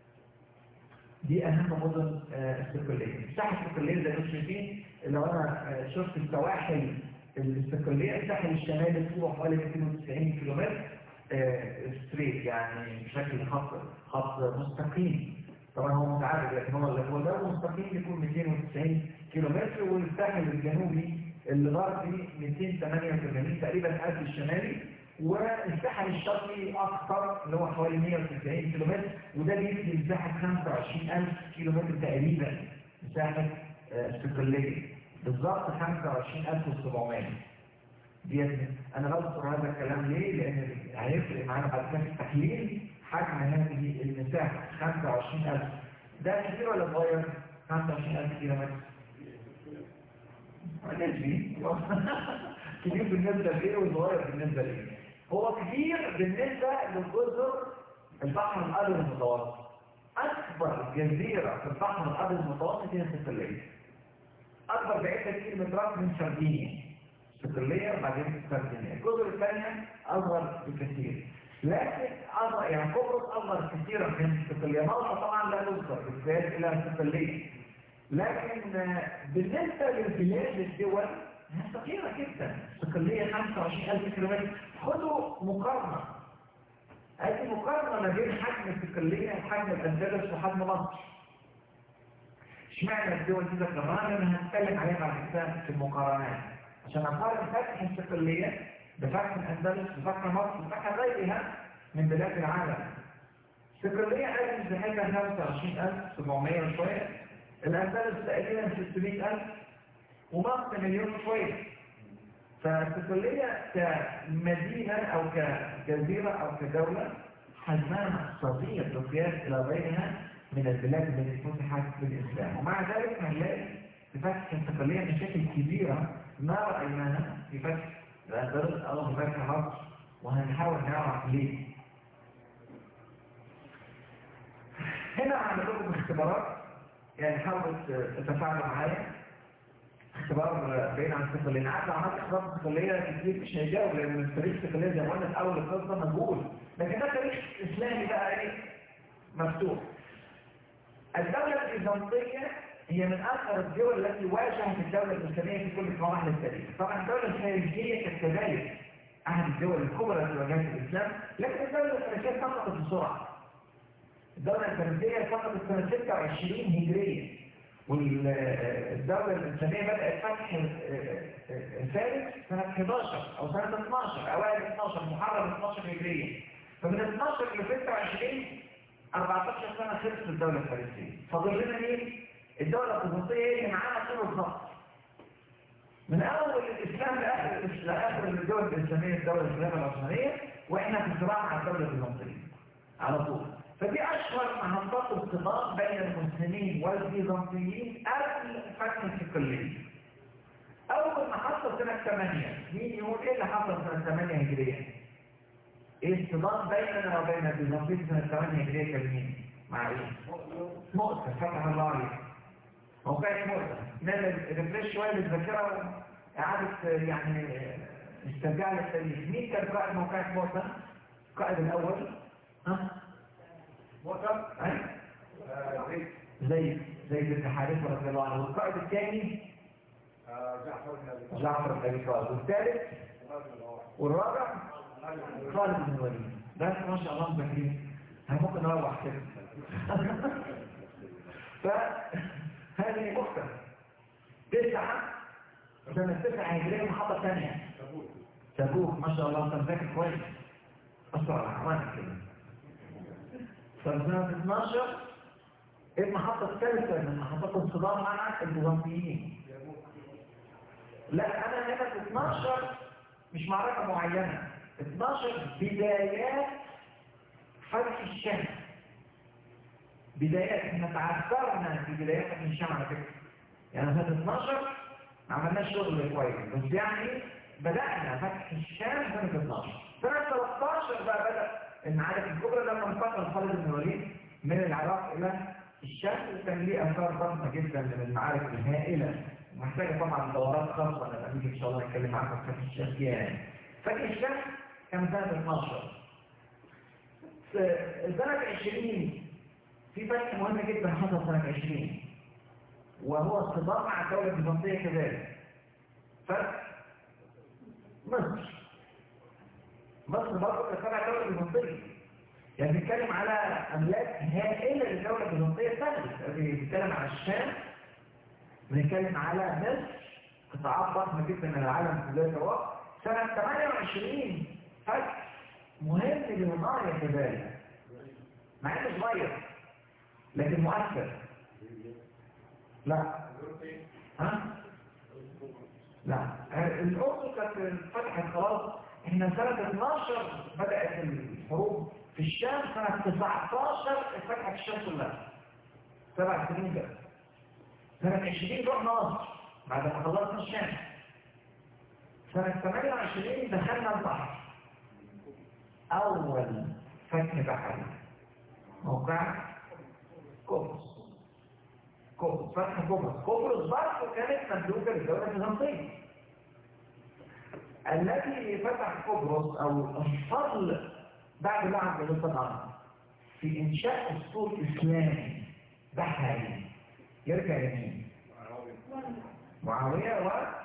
Speaker 2: دي اهم مدن آه، السكليه الساحل السكليه زي ما انتم شايفين لو انا آه، شفت السواحل السكليه الساحل الشمالي طوله حوالي 290 كيلومتر آه، ستريت يعني بشكل خط خط مستقيم طبعا هو متعرض لكن هو هو ده مستقيم يكون 290 كيلومتر والساحل الجنوبي الغربي 288 تقريبا قد الشمالي والساحل الشرقي أكثر اللي هو حوالي 190 كيلومتر وده بيدي مساحة 25000 كيلومتر تقريبا مساحة آه، استقلالية بالظبط 25700 ديت انا بذكر هذا الكلام ليه؟ لان هيفرق معانا بعد كده في التحليل حجم هذه المساحة 25000 ده كتير ولا صغير؟ 25000 كيلومتر نسبي كبير بالنسبة لإيه وصغير بالنسبة لإيه هو كبير بالنسبة للجزر البحر الأبيض المتوسط أكبر جزيرة في البحر الأبيض المتوسط هي سيسيلية أكبر بعدة كيلومترات من سردينيا سيسيلية وبعدين سردينيا الجزر الثانية أصغر بكثير لكن أصغر يعني قبرص أصغر كثيرا من سيسيليا مالطا طبعا لا تذكر بالذات إلى سيسيلية لكن آه، بالنسبة للبلاد للدول هي صغيرة جدا استقلية 25000 كيلومتر خدوا مقارنة هذه مقارنة ما بين حجم الاستقلية وحجم الأندلس وحجم مصر اشمعنى الدول دي ذكرناها لأن هنتكلم عليها بعد كده في المقارنات عشان أقارن فتح الاستقلية بفتح الأندلس بفتح مصر بفتح غيرها من بلاد العالم استقلية قالت مساحتها 25700 وشوية الأندلس تقريبا 600000 ومصر مليون شوية فالسفلية كمدينة أو كجزيرة أو كدولة حجمها صغير بقياس إلى غيرها من البلاد التي فتحت بالإسلام ومع ذلك هنلاقي في فتح السفلية مشاكل كبيرة ما رأيناها في فتح الأندلس أو في فتح مصر وهنحاول نعرف ليه هنا هعمل لكم اختبارات يعني حاولوا تتفاعلوا معايا اختبار بعيد عن الثقة لان عارف لو عملت اختبار ثقلية كتير مش هيجاوب لان التاريخ الثقلية زي ما قلنا في اول القصة مجهول لكن ده تاريخ اسلامي بقى ايه مفتوح الدولة البيزنطية هي من أكثر الدول التي واجهت الدولة الإسلامية في كل مراحل التاريخ طبعا الدولة الخارجية كانت كذلك أحد الدول الكبرى التي واجهت الإسلام لكن الدولة الفرنسية سقطت بسرعة الدولة الفرنسية سقطت سنة 26 هجرية والدولة الإسلامية بدأت فتح الفارس سنة 11 أو سنة 12 أوائل 12 محرم 12 هجرية فمن 12 ل 26 14 سنة خلصت الدولة الفارسية فاضل لنا مين؟ الدولة البيزنطية اللي معانا كل الضغط من أول الإسلام لآخر لآخر الدول الإسلامية الدولة الإسلامية العثمانية وإحنا في صراع مع الدولة البيزنطية على طول فدي أشهر محطات الصدام بين المسلمين والبيزنطيين قبل فتح الصقلية أول محطة سنة 8 مين يقول إيه اللي حصل سنة 8 هجرية؟ إيه الصدام بيننا وبين البيزنطيين سنة 8 هجرية كان مين؟ مع إيه؟ مؤتة فتح الله عليك موقعة مؤتة نعمل ريفريش شوية للذاكرة إعادة يعني استرجاع للتاريخ مين كان قائد موقعة مؤتة؟ القائد الأول ها؟
Speaker 3: مؤتم
Speaker 2: أي؟ زيد زيد بن حارثة رضي الله عنه والقائد الثاني
Speaker 3: جعفر بن ابي
Speaker 2: جعفر بن أبي طالب والثالث والرابع خالد بن الوليد بس ما شاء الله مذاكرين احنا ممكن نروح كده فهذه أختة تسعة سنة تسعة هجرية محطة ثانية تبوك ما شاء الله انت مذاكر كويس أسرع الأعمال كده فسنة 12 المحطة الثالثة من محطات الصدام مع البيزنطيين لا أنا هنا في 12 مش معركة معينة 12 بدايات فتح الشام بدايات احنا تعثرنا في بدايات فتح الشام على فكرة يعني سنة 12 ما عملناش شغل كويس بس يعني بدأنا فتح الشام سنة 12 سنة 13 بقى بدأ المعارك الكبرى لما انتقل خالد بن الوليد من العراق إلى الشام وكان ليه آثار ضخمة جدا من المعارك الهائلة محتاجة طبعا دورات خاصة أنا بنيجي إن شاء الله نتكلم معاكم في فتح الشام فيها يعني فتح الشام كان سنة 12 سنة 20 في فتح مهم جدا حصل سنة 20 وهو الصدام مع الدولة البيزنطية كذلك فتح مصر مصر برضه كانت تبع الدولة البيزنطية يعني بنتكلم على أملاك هائلة للدولة البيزنطية سهلة بنتكلم على الشام بنتكلم على مصر قطاعات ضخمة جدا من العالم كله سواء سنة 28 فتح مهم للغاية كذلك مع انه صغير لكن مؤثر لا ها لا الأردن كانت فتحت خلاص احنا سنة 12 بدأت الحروب في الشام سنة 19 فتحت الشام كلها سبع سنين بس سنة 20 رحنا مصر بعد ما خلصنا الشام سنة 28 دخلنا البحر أول فتح بحري موقع قبرص قبرص فتح قبرص قبرص برضه كانت مملوكة للدولة البيزنطية الذي فتح قبرص أو الفضل بعد ما عبد الله طبعا في إنشاء أسطول إسلامي بحري يرجع يمين معاوية و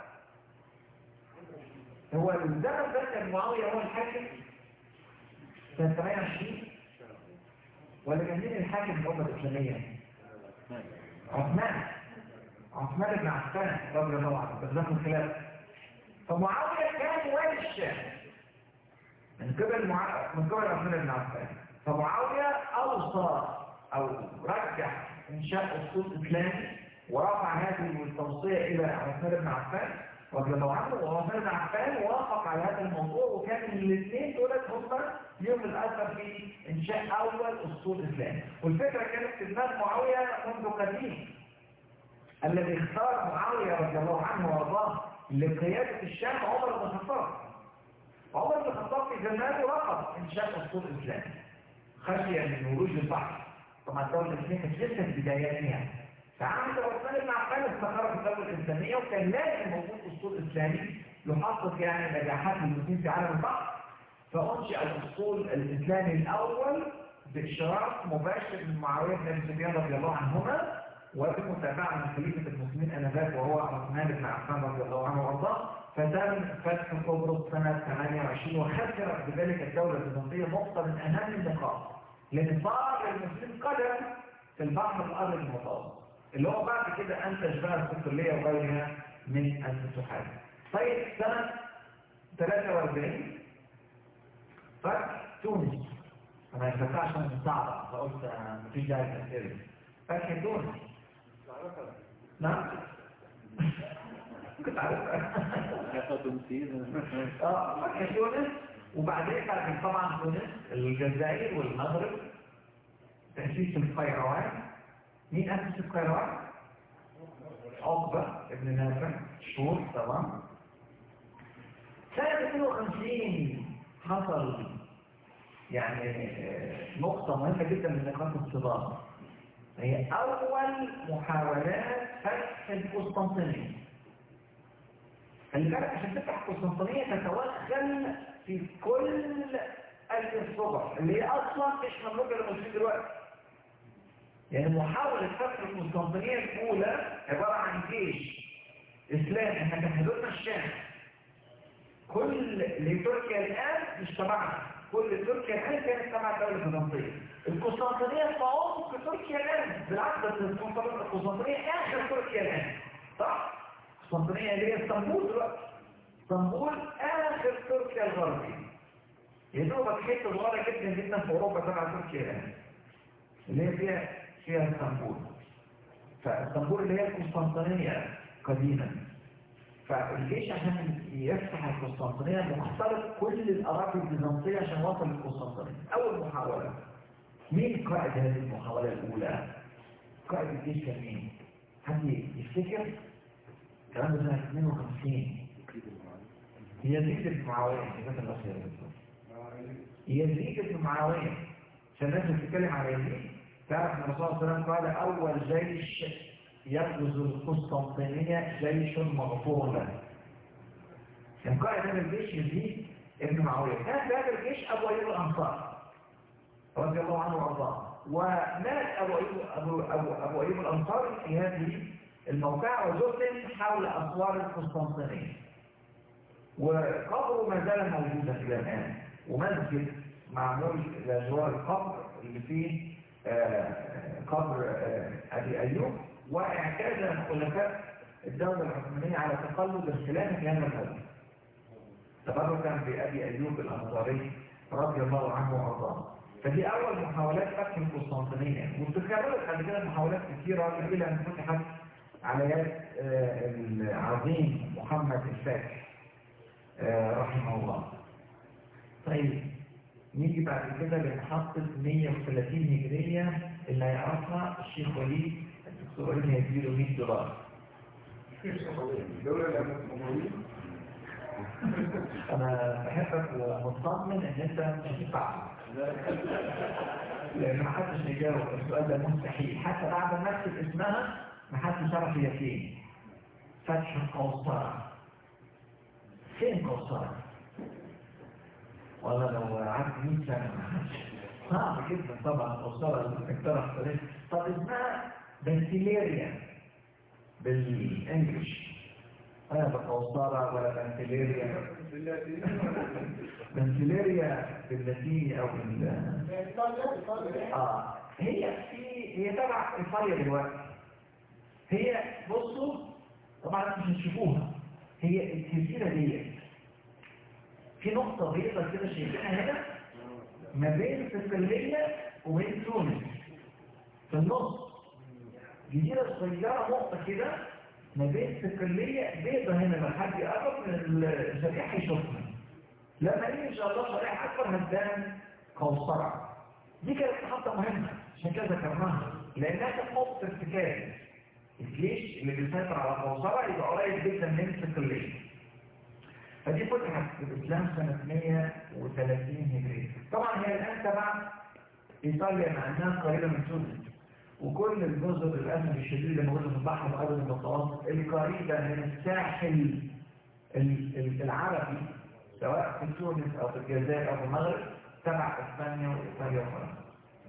Speaker 2: هو الزمن ده كان معاوية هو الحاكم سنة 28 ولا كان مين الحاكم الأمة الإسلامية؟ عثمان عثمان بن عفان رضي الله عنه بالذات الخلافة فمعاوية كان والي الشام من قبل مع... من قبل عثمان بن عفان فمعاوية أوصى أو رجح إنشاء أسطول إسلامي ورفع هذه التوصية إلى عثمان بن عفان رضي الله عنه وعثمان بن عفان وافق على هذا الموضوع وكان الاثنين دولت هم ليهم الاثر في انشاء اول اسطول اسلامي والفكره كانت في دماغ معاويه منذ قديم الذي اختار معاويه رضي الله عنه وارضاه لقياده الشام عمر بن الخطاب عمر بن الخطاب في زمانه رفض انشاء اسطول اسلامي خشيه من ورود البحر طبعا الدوله الاسلاميه كانت لسه في بداياتها فعمل عثمان بن عفان استقر في الدولة الإسلامية وكان لازم موجود أسطول إسلامي يحقق يعني نجاحات المسلمين في عالم البحر فأنشئ الأسطول الإسلامي الأول بإشراف مباشر من معاوية بن أبي سفيان رضي الله عنهما وبمتابعة من خليفة المسلمين آنذاك وهو عثمان بن عفان رضي الله عنه وأرضاه فتم فتح قبرص سنة 28 وخسرت بذلك الدولة البيزنطية نقطة من أهم النقاط لأن صار المسلمين قدم في البحر الأرض المتوسط اللي هو بعد كده أنتج بقى السفرية وغيرها من الفتوحات طيب سنة 43 فتح تونس أنا فتحش من صعبة فقلت مفيش داعي تأثير فتح تونس نعم كنت عارف اه فتح تونس وبعدين بعد طبعا تونس الجزائر والمغرب تأسيس القيروان مين أسس القيروان؟ عقبة ابن نافع شهور طبعا سنة 52 حصل يعني نقطة مهمة جدا من نقاط الصدام هي أول محاولات فتح القسطنطينية خلي بالك عشان تفتح القسطنطينية تتوغل في كل الصبح اللي هي أصلا مش مملوكة للمسلمين دلوقتي يعني محاولة فتح القسطنطينية الأولى عبارة عن جيش إسلامي احنا كان حدودنا الشام كل لتركيا الآن مش تبعنا كل تركيا الآن كانت تبع الدولة البيزنطية القسطنطينية في عمق تركيا الآن بالعكس القسطنطينية آخر تركيا الآن صح؟ القسطنطينية اللي هي اسطنبول دلوقتي اسطنبول آخر تركيا الغربية يا دوبك حتة صغيرة جدا جدا في أوروبا تبع تركيا الآن اللي هي فيها فيها اسطنبول فاسطنبول اللي هي القسطنطينية قديما فالجيش عشان يفتح القسطنطينية مخترق كل الأراضي البيزنطية عشان يوصل للقسطنطينية أول محاولة مين قائد هذه المحاولة الأولى؟ قائد الجيش كان مين؟ حد يفتكر؟ الكلام ده سنة 52 يزيد بن معاوية جزاك الله خير يزيد بن معاوية عشان الناس بتتكلم على يزيد تعرف ان الرسول صلى الله عليه وسلم قال اول جيش يغزو القسطنطينية جيش مغفور له كان قائد هذا الجيش يزيد ابن معاوية كان في هذا الجيش ابو ايوب الانصار رضي الله عنه وارضاه ومات ابو ايوب ابو ابو, أبو ايوب الانصاري في هذه الموقعة وزفن حول اسوار القسطنطينية وقبره ما زال موجودا الى الان ومسجد معمول الى جوار القبر اللي فيه آه قبر آه ابي ايوب واعتاد خلفاء الدولة العثمانية على تقلد الخلافة في هذا الدولة تبركا بأبي أيوب الأنصاري رضي الله عنه وأرضاه فدي أول محاولات فتح القسطنطينية وتكررت بعد كده محاولات كثيرة إلى أن فتحت على يد آه العظيم محمد الفاتح رحمه الله طيب نيجي بعد كده لمحطة 130 هجرية اللي هيعرفها الشيخ وليد الدكتور وليد هيديله 100 دولار أنا بحبك ومطمن إن أنت مش هتدفع لأن محدش هيجاوب السؤال ده مستحيل حتى بعد ما نكتب اسمها محدش يعرف هي فين فتح القوصرة فين قوصرة؟ والله لو قعدت 100 سنة صعب جدا طبعا قوصرة اقترح طريق طب اسمها بنتيليريا بالانجلش انا بقوصرة ولا بنتيليريا بنتيليريا باللاتيني او بال اه هي في هي تبع ايطاليا دلوقتي هي بصوا طبعا مش هتشوفوها هي الجزيرة ديت في نقطة بيضة كده شايفينها هنا ما بين صقلية وبين تونس في النص جزيرة صغيرة نقطة كده ما بين صقلية بيضة هنا لما حد يقرب من الشريحة يشوفها لما يجي إن شاء الله شريحة أكبر هتبان قوصرة دي كانت محطة مهمة عشان كده ذكرناها لأنها كانت نقطة ارتكاز الجيش اللي بيسيطر على قوصرة يبقى قريب جدا من صقلية فدي فتحت في الإسلام سنة 130 هجرية طبعا هي الآن تبع إيطاليا مع أنها قريبة من تونس وكل الجزر للأسف الشديد اللي موجودة في البحر الأبيض المتوسط القريبة من الساحل العربي سواء في تونس أو في الجزائر أو في المغرب تبع إسبانيا وإيطاليا وفرنسا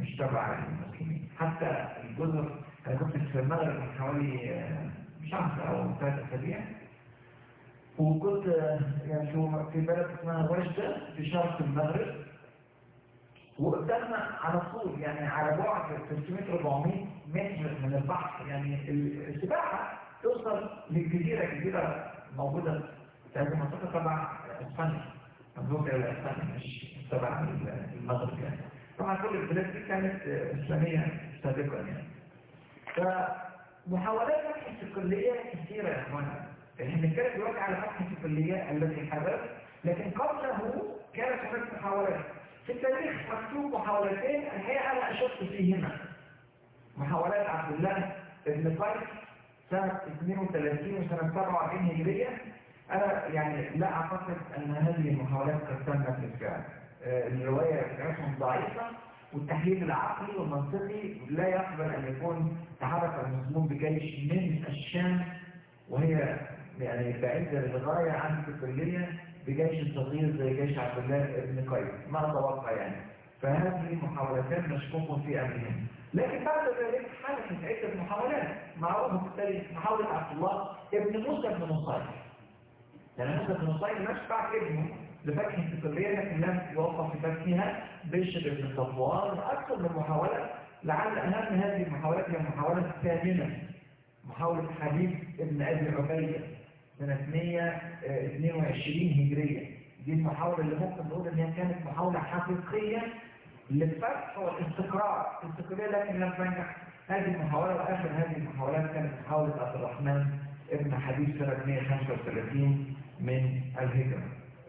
Speaker 2: مش تبع المسلمين حتى الجزر انا كنت في المغرب من حوالي آه، شهر او ثلاث اسابيع وكنت آه، يعني في- في بلد اسمها وجدة في شرق المغرب وقدامنا على طول يعني على بعد 300 400 متر من البحر يعني السباحه توصل للجزيره جزيره موجوده في هذه المنطقه تبع اسبانيا مملوكه الى اسبانيا مش تبع المغرب يعني طبعا كل البلاد دي كانت اسلاميه سابقا يعني فمحاولات فتح الكليه كثيره يا اخوانا احنا بنتكلم دلوقتي على فتح الكليه التي حدث لكن قبله كانت هناك محاولات في التاريخ مكتوب محاولتين الحقيقه انا اشك فيهما محاولات عبد الله بن قيس سنه 32 وسنه 47 هجريه انا يعني لا اعتقد ان هذه المحاولات قد تمت بالفعل آه، الروايه بتاعتهم ضعيفه والتحليل العقلي والمنطقي لا يقبل ان يكون تحرك المسلمون بجيش من الشام وهي يعني بعيده للغايه عن الكليه بجيش صغير زي جيش عبد الله بن قيس ما اتوقع يعني فهذه محاولتان مشكوك في امرهم لكن بعد ذلك حدثت عده محاولات معروفه في التاريخ محاوله عبد الله ابن موسى بن نصير يعني موسى بن نصير نشفع ابنه لفتح الكليه لكن لم يوفق في فتحها بشر بن صفوان واكثر من محاوله لعل اهم هذه المحاولات هي المحاوله الثامنه محاوله حبيب ابن ابي عبيده سنة 122 هجرية دي المحاولة اللي ممكن نقول ان هي كانت محاولة حقيقية للفتح والاستقرار الاستقرارية لكن لم تنجح هذه المحاولة وآخر هذه المحاولات كانت محاولة عبد الرحمن ابن حبيب سنة 135 من الهجرة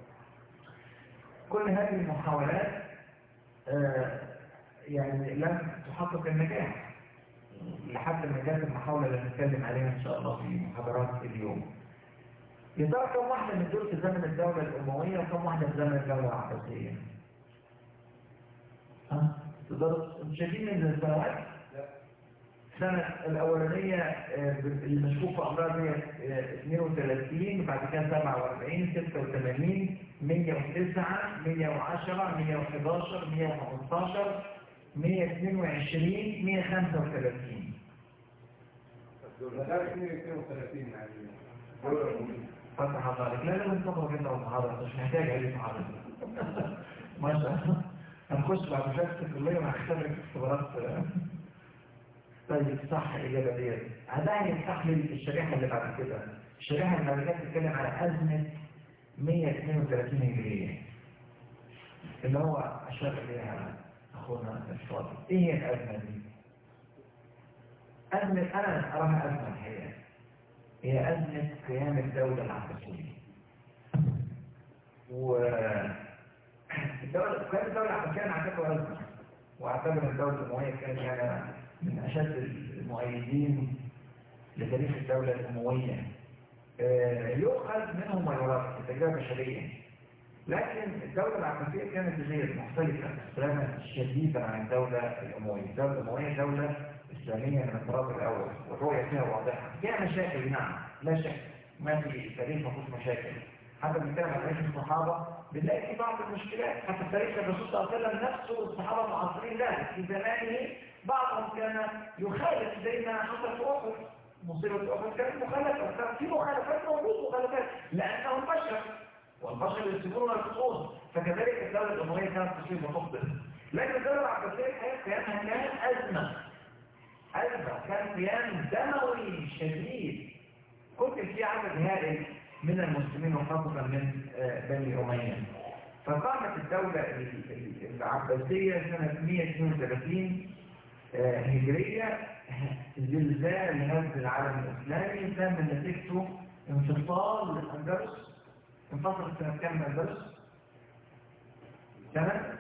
Speaker 2: كل هذه المحاولات آه يعني لم تحقق النجاح لحد ما جاءت المحاولة اللي هنتكلم عليها إن شاء الله في محاضرات اليوم يا ترى كم واحدة من دول في زمن الدولة الأموية وكم واحدة في زمن الدولة العباسية؟ ها؟ تقدروا انتوا شايفين من السنوات؟ السنة الأولانية آه، المشكوك في أمراض هي آه، 32 وبعد كده 47 86 109 110 111 115 122 135
Speaker 3: ده 32 يعني دولة مهمة.
Speaker 2: فتح حضارك لا لا ننتظر كده المحاضرة مش محتاج أي محاضرة ما شاء الله هنخش بعد شهادة الكلية وهنختبر اختبارات طيب صح الإجابة ديت ده هيستحمل الشريحة اللي بعد كده الشريحة اللي بعد كده بتتكلم على أزمة 132 هجرية اللي هو أشار إليها أخونا الفاضل إيه هي الأزمة دي؟ أزمة أنا أراها أزمة الحقيقة هي أزمة قيام الدولة العباسية و الدولة قيام الدولة العباسية أنا أعتبر أزمة وأعتبر الدولة الأموية كانت يعني من أشد المؤيدين لتاريخ الدولة الأموية آه، يؤخذ منهم ما يراد كتجربة بشرية لكن الدولة العباسية كانت غير مختلفة تماما شديدا عن الدولة الأموية الدولة الأموية دولة إسلامية من الطراز الأول والرؤية فيها واضحة فيها مشاكل نعم لا شك ما في تاريخ ما فيهوش مشاكل حتى بنتكلم عن تاريخ الصحابة بنلاقي في بعض المشكلات حتى في تاريخ الرسول صلى الله عليه وسلم نفسه والصحابة المعاصرين ذلك في زمانه بعضهم كان يخالف زي ما حصل في أحد مصيبة أحد كانت مخالفة كان في مخالفات موجود مخالفات لأنهم بشر والبشر يسيبون ويخطئون فكذلك الدولة الأموية كانت تصيب وتخطئ لكن الدولة العباسية الحقيقة قيامها كان أزمة أزمة كان قيام دموي شديد كنت في عدد هائل من المسلمين وخاصة من آه، بني أمية فقامت الدولة ال- ال- العباسية سنة 132 آه، هجرية زلزال هذا العالم الإسلامي كان من نتيجته انفصال الأندلس انفصل سنة كام الأندلس؟ سنة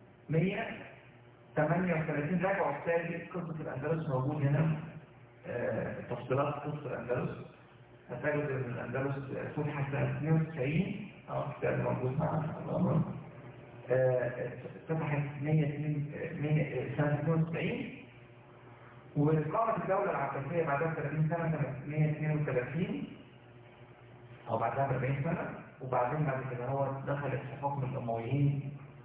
Speaker 2: 138 رجعوا الثاني قصة الأندلس موجود هنا آه، تفصيلات قصة الأندلس هتجد ان الاندلس فتحت سنه 92 اه كتاب موجود معنا الله آه، فتحت 102 100 سنه 92 وقامت الدوله العباسيه بعدها 30 سنه سنه 132 او بعدها ب 40 سنه وبعدين بعد كده هو دخلت في حكم الامويين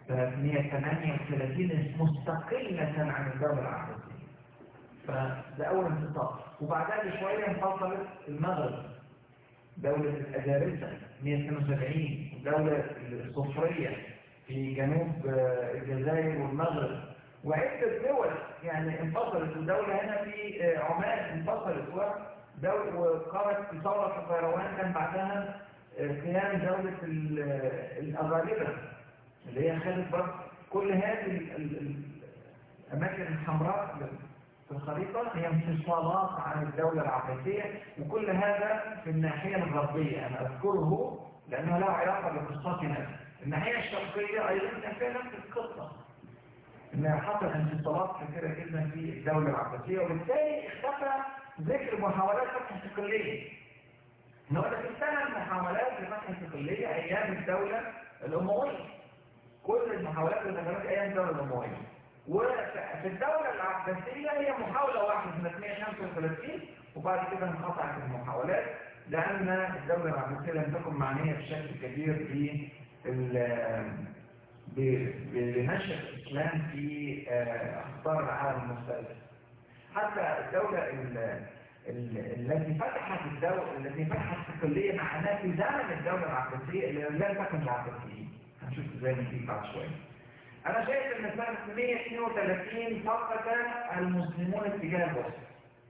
Speaker 2: 338 مستقلة عن الدولة العباسية فده أول انتصار وبعدها بشوية انفصلت المغرب دولة الأجارسة 172 ودولة الصفرية في جنوب آه، الجزائر والمغرب وعدة دول يعني انفصلت الدولة هنا في آه، عمان انفصلت ودول وقامت في ثورة القيروان كان بعدها آه، قيام دولة ال- آه، الأغالبة اللي هي خدت برضه كل هذه ال- ال- الأماكن الحمراء في الخريطة هي انفصالات عن الدولة العباسية وكل هذا في الناحية الغربية أنا أذكره لأنه له علاقة بقصتنا الناحية الشرقية أيضا كان فيها نفس القصة إن حصل انفصالات كثيرة جدا في الدولة العباسية وبالتالي اختفى ذكر محاولات فتح استقلالية النهارده في سنة محاولات لفتح استقلالية أيام الدولة الأموية كل المحاولات اللي كانت أيام الدولة الأموية وفي الدولة العباسية هي محاولة واحدة سنة 135 وبعد كده انقطعت المحاولات لأن الدولة العباسية لم تكن معنية بشكل كبير في ال- ب- بنشر الإسلام في آه، أخطار العالم المختلف حتى الدولة ال- ال- التي فتحت الدولة التي فتحت استقلالية معناها في زمن الدولة العباسية اللي لم تكن العباسيين هنشوف ازاي نجيب بعد شوية أنا شايف إن سنة 132 فقط المسلمون اتجاه البوسنة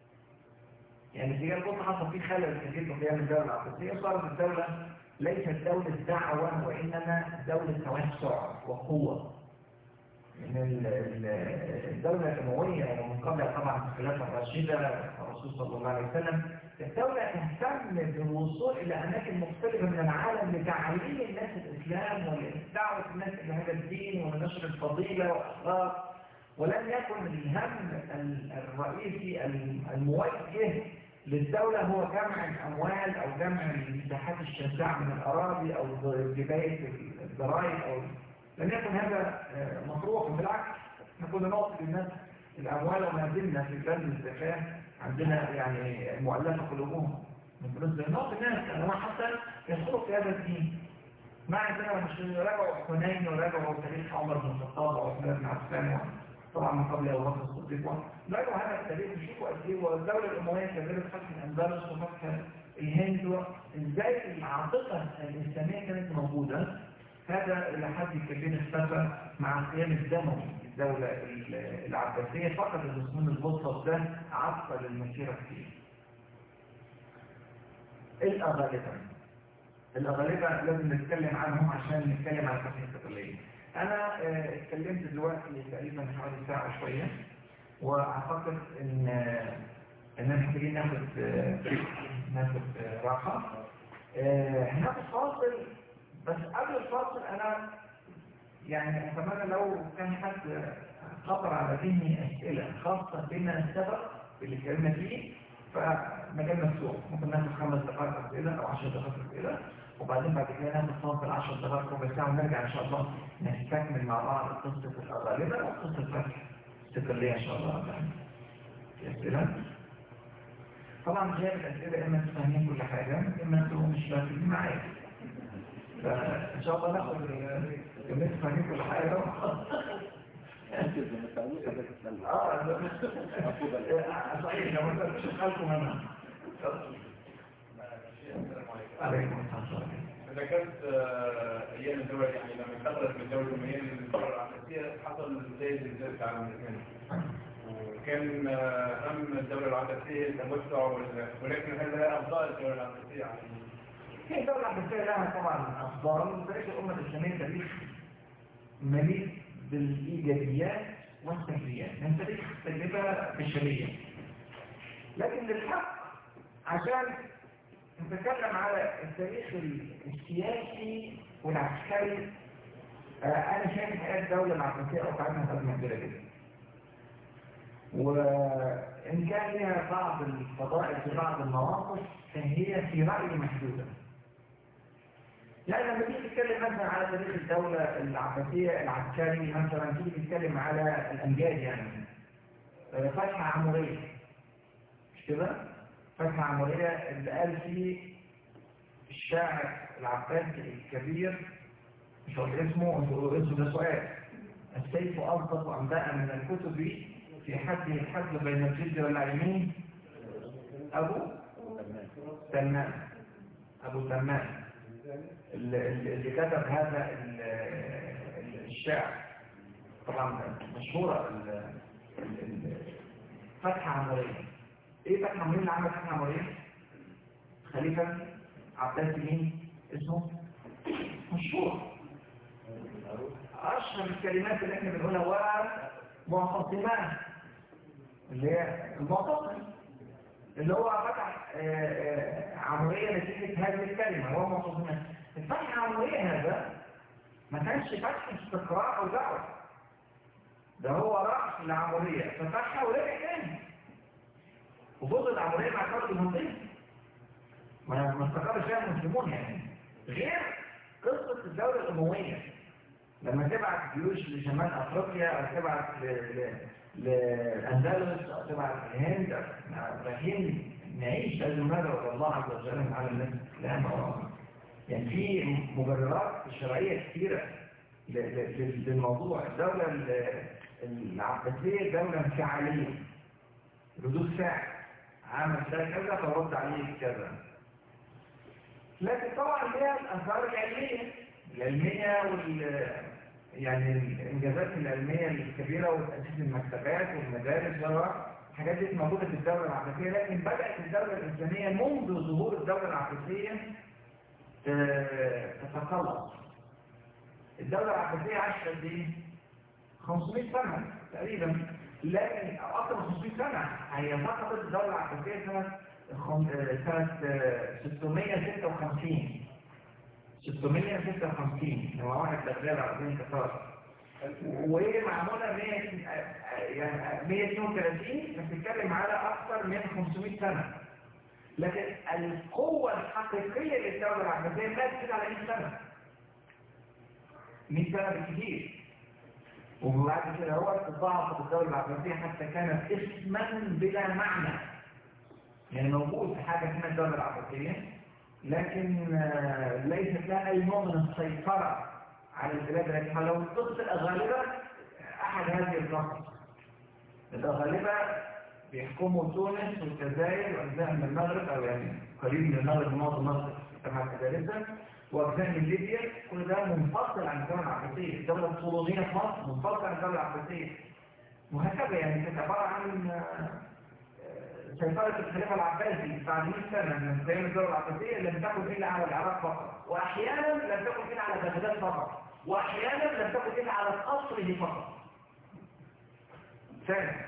Speaker 2: يعني اتجاه البوسنة حصل فيه خلل كبير في قيام الدولة العباسية صارت الدولة ليست دولة دعوة وإنما دولة توسع وقوة من ال- ال- الدولة الأموية ومن قبل طبعا الخلافة الراشدة الرسول صلى الله عليه وسلم الدولة تهتم بالوصول إلى أماكن مختلفة من العالم لتعليم الناس الإسلام ولدعوة الناس إلى هذا الدين ونشر الفضيلة والأخلاق ولم يكن الهم ال- الرئيسي الموجه للدولة هو جمع الأموال أو جمع المساحات الشاسعة من الأراضي أو بداية الضرائب أو لم يكن هذا آه، مطروح بالعكس احنا كنا نعطي للناس الأموال وما زلنا في بلد الزكاة عندنا يعني مؤلفة قلوبهم من فلوس نعطي الناس أنا حتى يدخلوا في هذا الدين ما عندنا مش راجعوا حنين وراجعوا تاريخ عمر بن الخطاب وعثمان بن عفان طبعا من قبل ابو بكر الصديق راجعوا هذا التاريخ يشوفوا قد ايه والدوله الامويه كذلك فتح الاندلس وفتح الهند ازاي العاطفه الاسلاميه كانت موجوده هذا الى حد كبير اختفى مع القيام الدموي الدولة العباسية فقط المسلمين البسط ده عطل المسيرة كتير الأغالبة الأغالبة لازم نتكلم عنهم عشان نتكلم عن فتح الاستقلالية أنا آه، اتكلمت دلوقتي تقريبا حوالي ساعة شوية وأعتقد إن إن احنا محتاجين ناخد آه، ناخد آه، راحة آه، هناخد فاصل بس قبل الفاصل أنا يعني أتمنى لو كان حد خطر على ذهني أسئلة خاصة بما سبق اللي اتكلمنا فيه فمجال مفتوح ممكن ناخد خمس دقائق أسئلة أو عشر دقائق أسئلة وبعدين بعد كده ناخد فاصل 10 دقائق ربع ساعة ونرجع إن شاء الله نستكمل مع بعض قصة الأغالبة وقصة الفتح استقلالية إن شاء الله يعني. في أسئلة طبعا جايب الأسئلة إما أنتوا فاهمين كل حاجة إما أنتوا مش فاهمين معايا فإن شاء الله ناخد إما أنتوا فاهمين كل حاجة اه صحيح لو انت مش خالكم انا عليكم السلام
Speaker 3: ذكرت آه، ايام الدول يعني لما انتقلت من الدوله الامويه للدوله العباسيه حصل زي الزلزال بتاع المسلمين وكان آه، هم الدوله العباسيه التوسع وال- ولكن هذا لا افضل الدوله العباسيه عن
Speaker 2: هي الدولة العباسية لها طبعا أفضال تاريخ الأمة الإسلامية تاريخ مليء بالإيجابيات والسلبيات من تاريخ تجربة بشرية لكن للحق عشان نتكلم على التاريخ السياسي والعسكري آه، أنا شايف حياة الدولة العباسية أوقعتها أزمة كبيرة جدا وإن كان لها بعض الفضائل في بعض المواقف فهي في رأيي محدودة يعني لما تيجي تتكلم مثلا على تاريخ الدولة العباسية العسكري مثلا تيجي تتكلم على الأمجاد يعني آه، فتح عمورية مش كده؟ فتح عمورية اللي قال فيه الشاعر العباسي الكبير مش هقول اسمه انتوا قولوا اسمه ده سؤال السيف أصدق أنباء من الكتب في حد الحد بين الجد والعلمين أبو تمام أبو تمام اللي اللي كتب هذا ال- ال- الشعر طبعا مشهورة ال- ال- ال- فتحة عمرية ايه فتحة عمرية اللي عمل فتحة عمرية؟ خليفة عباس مين اسمه؟ مشهور أشهر الكلمات اللي احنا بنقولها ومعتصمات اللي هي المعتصم اللي هو فتح آه، آه، عمرية نتيجة هذه الكلمة هو معتصمات الفتح العمرية هذا ما كانش فتح استقراء أو دعوة ده هو رأس العمرية فتحها ورجع تاني وفضل العمرية مع فرد المنطقة ما ما استقرش فيها المسلمون يعني غير قصة الدولة الأموية لما تبعت جيوش لشمال أفريقيا أو تبعت ل- ل- للأندلس أو تبعت الهند رايحين نعيش هذه المدى الله عز وجل على الناس الإسلام أو- يعني في مبررات شرعية كثيرة ل- ل- للموضوع الدولة ال- العباسية دولة انفعالية ردود فعل عمل ده كذا فرد عليه كذا لكن طبعا ليها الأثار العلمية العلمية وال يعني الإنجازات العلمية الكبيرة وتأسيس المكتبات والمدارس والحاجات دي موجودة في الدولة العباسية لكن بدأت الدولة الإسلامية منذ ظهور الدولة العباسية ت- تتقلص الدولة العباسية عاشت قد إيه؟ 500 سنة تقريبا لكن أكثر من 500 سنة هي سقطت الدولة العباسية سنة خم- آه، سنة آه، 656 656 هو واحد بغداد عربين كفار وهي معمولة 100 آه، يعني 132 بتتكلم على أكثر من 500 سنة لكن القوة الحقيقية للدولة العباسية ما تزيد على 100 سنة 100 سنة بالكثير وبعد كده هو ضعفت الدولة العباسية حتى كانت اسما بلا معنى يعني موجود في حاجة اسمها الدولة العباسية لكن آه، ليست لها أي نوع من السيطرة على البلاد التي حولها القصة الغالبة أحد هذه القصص الغالبة بيحكموا تونس والجزائر وأجزاء من المغرب أو يعني قريب من المغرب ومعظم المغرب كما كذلك وأجزاء من ليبيا كل ده منفصل عن الدولة العباسية الدولة الطولونية في مصر منفصلة عن الدولة العباسية وهكذا يعني كانت عبارة عن آه، سيطرة الخليفة العباسي بعد 100 سنة من قيام الدولة العباسية لم تكن إلا على العراق فقط وأحيانا لم تكن إلا على بغداد فقط وأحيانا لم تكن إلا على قصره فقط ثاني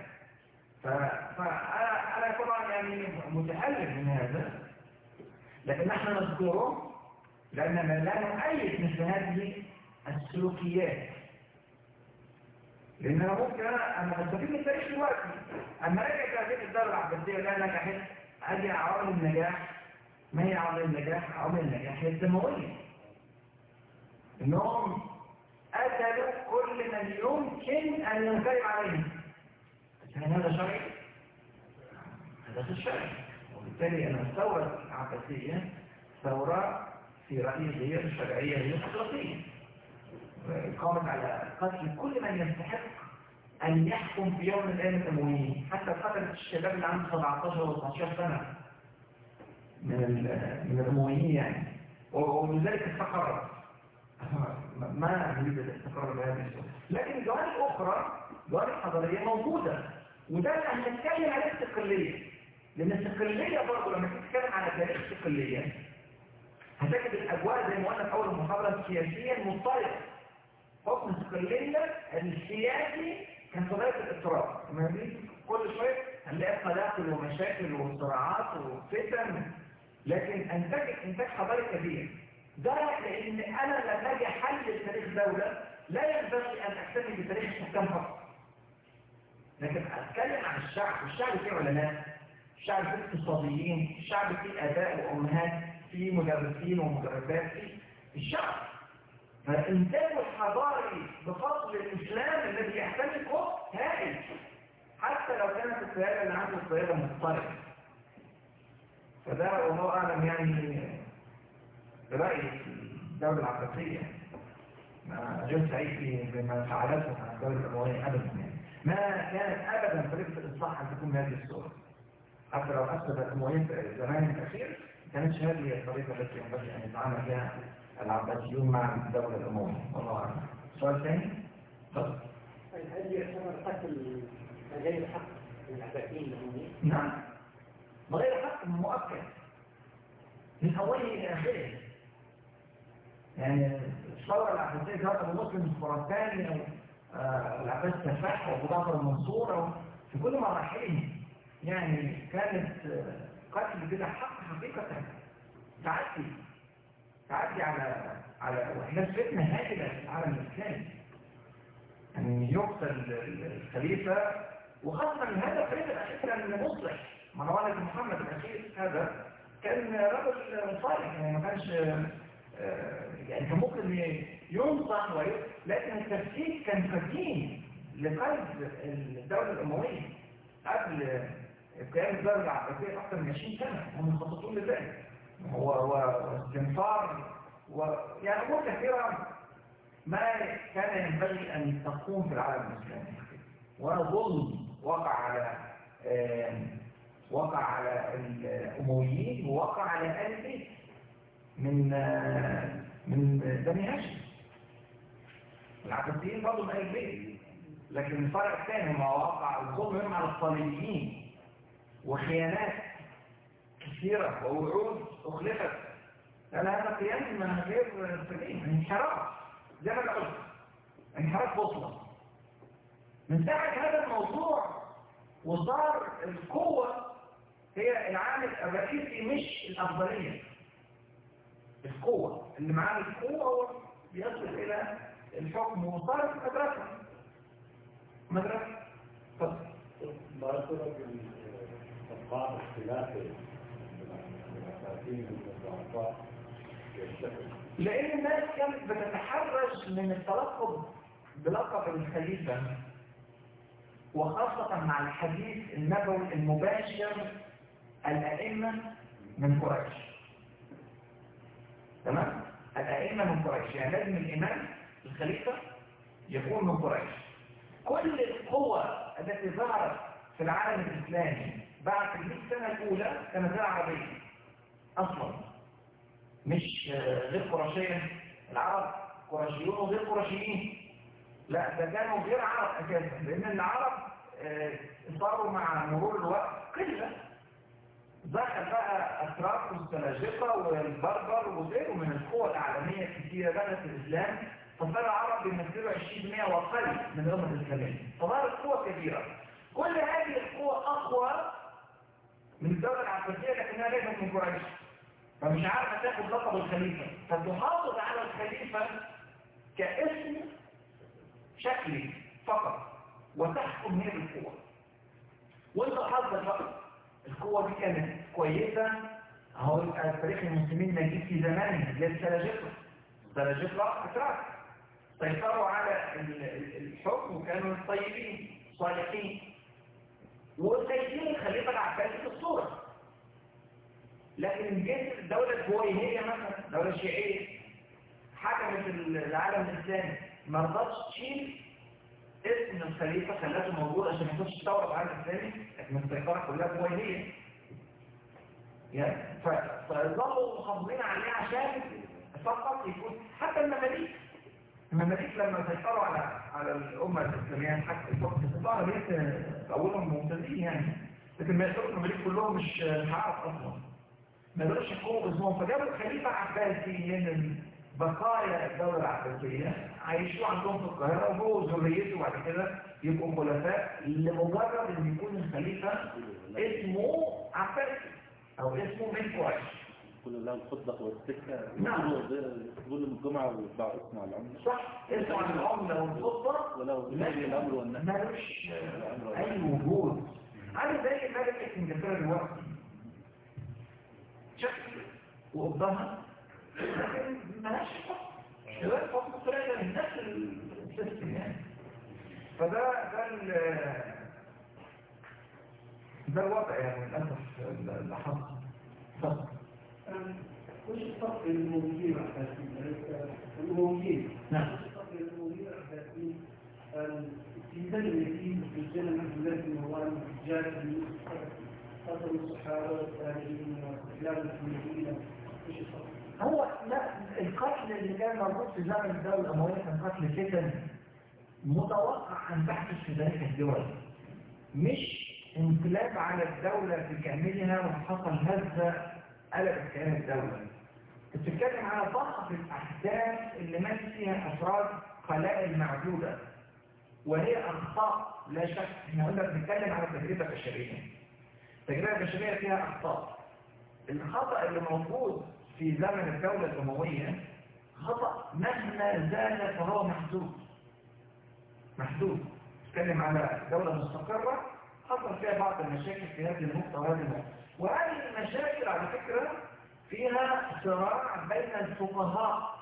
Speaker 2: فأنا أنا طبعا يعني متألم من هذا لكن نحن نذكره لأننا لا نؤيد مثل هذه السلوكيات لأن أنا ممكن أنا أنا بستفيد من التاريخ دلوقتي أما رجع تأثير الدولة العباسية لا نجحت أدي عوامل النجاح ما هي عوامل النجاح؟ عوامل النجاح هي الدموية إنهم قتلوا كل من يمكن أن ينقلب عليهم بس هل هذا شرعي؟ هذا غير شرعي وبالتالي أنا الثورة العباسية ثورة في رأيي غير شرعية غير حقيقية قامت على قتل كل من يستحق أن يحكم في يوم من الأيام الأمويين حتى قتلت الشباب اللي عنده 17 و 18 سنة من ال- من الأمويين يعني و- ولذلك استقرت ما أريد الاستقرار بهذه الصورة لكن جوانب أخرى جوانب حضارية موجودة وده اللي هنتكلم عليه استقلالية لأن الاستقلالية برضه لما تتكلم على تاريخ الاستقلالية هتجد الأجواء زي ما قلنا في أول المحاضرة سياسيا مضطربة حكم استقلالية السياسي كان قضية الاضطراب لما نيجي كل شوية هنلاقي تداخل ومشاكل وصراعات وفتن لكن انتجت انتاج حضاري كبير ده لان انا لما اجي احلل تاريخ دوله لا ينبغي ان اكتفي بتاريخ الحكام فقط لكن اتكلم عن الشعب الشعب فيه علماء الشعب فيه اقتصاديين الشعب فيه اباء وامهات فيه مدرسين ومدرسات فيه الشعب فالإنتاج الحضاري بفضل الإسلام الذي يحتمل وقت هائل حتى لو كانت القيادة اللي عنده القيادة مضطربة فده والله أعلم يعني رأيي في الدولة العباسية ما غير سعيد بما فعلته مع الدولة الأموية أبدا يعني ما كانت أبدا طريقة الإصلاح أن تكون بهذه الصورة حتى لو أفسد الأمويين في الزمان الأخير كانت هذه هي الطريقة التي ينبغي أن يتعامل بها العباسيون مع الدولة الأموية والله أعلم سؤال ثاني؟ تفضل
Speaker 4: هل يعتبر قتل غير حق العباسيين الأمويين؟
Speaker 2: نعم بغير حق مؤكد من أوله إلى آخره يعني الثورة العباسية كانت أبو مسلم الخراساني أو آه، العباس التفاح وأبو جعفر المنصور أو في كل مراحلهم يعني كانت آه، قتل بلا حق حقيقة تعدي تعدي على على وإحداث فتنة هائلة في العالم الإسلامي أن يقتل الخليفة وخاصة من هذا الخليفة الأخير كان مصلح مروان بن محمد الأخير هذا كان رجل صالح يعني ما كانش آه، يعني كان ممكن ينصح وي... لكن التفكيك كان فتين لقلب الدولة الأموية قبل قيام الدولة العباسية أكثر من 20 سنة هم مخططون لذلك واستنفار ويعني أمور كثيرة ما كان ينبغي أن تقوم في العالم الإسلامي وظلم وقع على آه، وقع على الأمويين ووقع على آل البيت من آه، من بني هاشم العباسيين برضه من آل البيت لكن الفرق الثاني ما وقع الظلم منهم على الصليبيين وخيانات كثيرة ووعود أخلفت لأن هذا قيام غير سليم انحراف زي ما قلت انحراف بطلة من ساعة هذا الموضوع وصار القوة هي العامل الرئيسي مش الأفضلية القوة اللي معاه القوة هو بيصل إلى الحكم وصارت مدرسة مدرسة تفضل
Speaker 5: ما سبب إبقاء اختلاف المساكين والضعفاء بالشكل
Speaker 2: لأن الناس كانت بتتحرج من التلقب بلقب الخليفة وخاصة مع الحديث النبوي المباشر الأئمة من قريش تمام؟ الأئمة من قريش يعني لازم الإمام الخليفة يكون من قريش كل القوة التي ظهرت في العالم الإسلامي بعد المئة سنة الأولى كانت غير عربية أصلا مش آه، غير قرشية العرب قرشيون وغير قرشيين لا ده كانوا غير عرب أساسا لأن العرب آه، صاروا مع مرور الوقت قلة دخل بقى أتراك والسلاجقة والبربر وغيره من القوى العالمية الكثيرة دخلت الإسلام فصار العرب بيمثلوا 20% وأقل من الأمة الإسلامية فظهرت قوة كبيرة كل هذه القوى أقوى من الدولة العباسية لكنها ليست من قريش فمش عارفة تاخد لقب الخليفة فتحافظ على الخليفة كاسم شكلي فقط وتحكم هي بالقوة وانت حظك بقى القوة دي كانت كويسة اهو يبقى تاريخ المسلمين نجيب في زمان زي السلاجقة السلاجقة اتراك سيطروا على ال- ال- الحكم وكانوا طيبين صالحين وسيدين الخليفة العباسي في الصورة لكن جيت الدولة البويهية مثلا دولة شيعية حكمت العالم الإسلامي ما رضتش تشيل اسم الخليفة خلاته موجود عشان ما يكونش ثورة في العالم الإسلامي لكن السيطرة كلها بويهية يعني ف- فظلوا محافظين عليه عشان فقط يكون حتى المماليك المماليك لما سيطروا على على الأمة الإسلامية حتى الوقت استطاعوا المماليك أولهم ممتازين يعني لكن ما يقدروا المماليك كلهم مش مش عارف أصلا ما يقدرش يحكموا باسمهم فجابوا الخليفة عباسي من بقايا الدولة العباسية عايشوا عندهم في القاهرة وهو ذريته بعد كده يبقوا خلفاء لمجرد ان يكون الخليفة اسمه عباسي او اسمه من قريش
Speaker 6: كل له الخطبة والسكة
Speaker 2: نعم.
Speaker 6: يقولوا من الجمعة ويطبعوا اسمه على العملة
Speaker 2: صح اسمه عن العملة والخطبة
Speaker 6: ولو نبي الأمر والنهي
Speaker 2: ملوش آه، اي وجود عامل زي ملكة انجلترا دلوقتي شكل وقبضها لكن ملهاش حكم شباب حكم طلع من نفس السيستم يعني فده ده ال- ده الوضع يعني للاسف اللي حصل اتفضل.
Speaker 4: وش الفرق بين الموجين والعباسيين؟ الموجين
Speaker 2: نعم
Speaker 4: وش الفرق في ذلك اليتيم في الجنة من ذلك الموال جاءت قتل الصحابة والتابعين واستقلال المسلمين ايش الفرق؟
Speaker 2: هو لا القتل اللي كان موجود في زمن الدولة الأموية كان قتل فتن متوقع أن تحدث في ذلك الدول مش انقلاب على الدولة بكاملها وحصل هزة قلبت كيان الدولة بتتكلم على بعض الأحداث اللي مات فيها أفراد قلائل معدودة وهي أخطاء لا شك احنا قلنا بنتكلم على تجربة بشرية التجربة البشرية فيها أخطاء الخطأ اللي موجود في زمن الدولة الأموية خطأ مهما زال فهو محدود محدود نتكلم على دولة مستقرة حصل فيها بعض المشاكل في هذه النقطة وهذه النقطة وهذه المشاكل على فكرة فيها صراع بين الفقهاء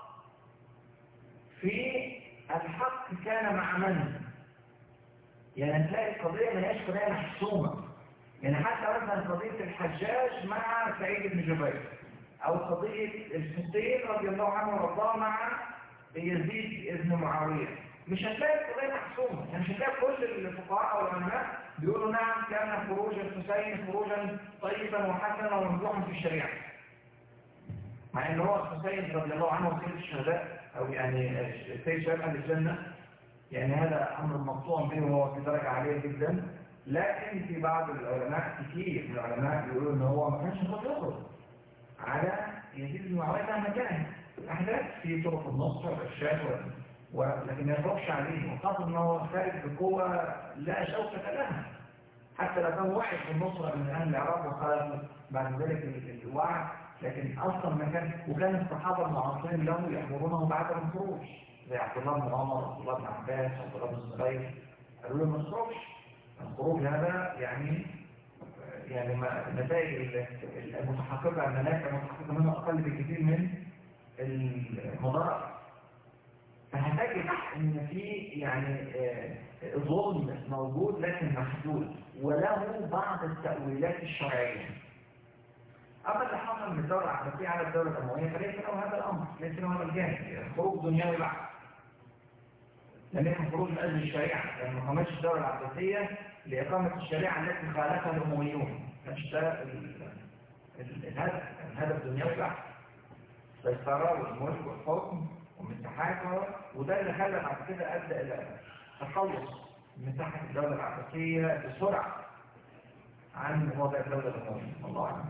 Speaker 2: في الحق كان مع من يعني تلاقي القضية ما هياش قضية محسومة يعني حتى مثلا قضية الحجاج مع سعيد بن جبير أو قضية الحسين رضي الله عنه وارضاه مع يزيد بن معاوية مش هتلاقي القضية محسومة يعني مش هتلاقي كل الفقهاء أو العلماء بيقولوا نعم كان خروج الحسين خروجا طيبا وحسنا وممدوحا في الشريعة مع ان هو الحسين رضي الله عنه سيد الشهداء او يعني سيد شهداء اهل الجنه يعني هذا امر مقطوع به وهو في درجه عاليه جدا لكن في بعض العلماء كثير من العلماء بيقولوا ان هو ما كانش المفروض يخرج على يزيد بن معاويه مهما كان احداث في طرق النصر والارشاد و... ولكن ما يخرجش عليه وخاصه ان هو خارج بقوه لا شوكه لها حتى لو كان واحد في النصرة من أهل العراق وخلق بعد ذلك الوعي لكن أصلا ما كان وكان الصحابة المعاصرين له يأمرونه بعد الخروج زي عبد الله بن عمر عبد الله بن عباس عبد الله بن الزبير قالوا له ما تخرجش الخروج هذا يعني يعني ما نتائج المتحققة الملاك المتحققة منه أقل بكثير من المضارات فهتجد ان في يعني ظلم موجود لكن محدود وله بعض التأويلات الشرعية أما اللي حصل من الدولة العباسية على الدولة الأموية فليس له هذا الأمر ليس له هذا الجانب خروج دنيوي بحت لم يكن خروج من أجل الشريعة لأن ما قامتش الدولة العباسية لإقامة الشريعة التي خالفها الأمويون كانش ده الهدف الهدف الدنيوي بحت السيطرة والملك والحكم ومساحاته وده اللي خلى بعد كده أدى إلى تخلص مساحة الدولة العباسية بسرعة عن وضع الدولة الأموية الله أعلم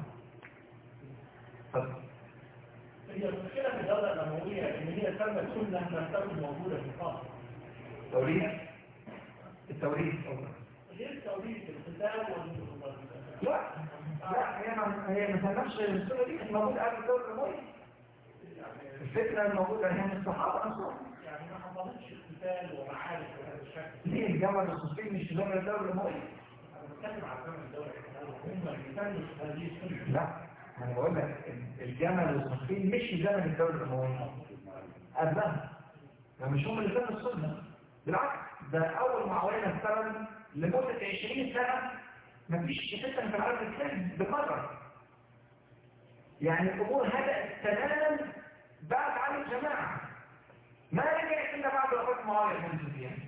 Speaker 4: هي المشكلة في الدولة الأموية إن هي تمت سنة لم تكن موجودة في مصر.
Speaker 2: التوريث التوريث
Speaker 4: غير التوريث القتال وال
Speaker 2: لا لا هي ما هي ما سمتش السنة دي كانت موجودة قبل الدولة الأموية الفكرة الموجودة هي من الصحابة أصلا
Speaker 4: يعني ما حصلتش قتال ومعارك بهذا الشكل.
Speaker 2: ليه الجمل الصوفي مش زمن الدولة الأموية
Speaker 4: أنا بتكلم عن زمن الدولة الإسلامية هم اللي بيسموا هذه السنة.
Speaker 2: لا أنا بقول لك الجمل الصوفي مش في زمن الدولة الأموية قبلها ده مش هم اللي سموا السنة بالعكس ده أول معاوية استلم لمدة 20 سنة مفيش فتن في العالم الإسلامي بقدر يعني الأمور هدأت تماما بعد عن الجماعة ما رجعت إلا بعد وفاة معاوية بن سفيان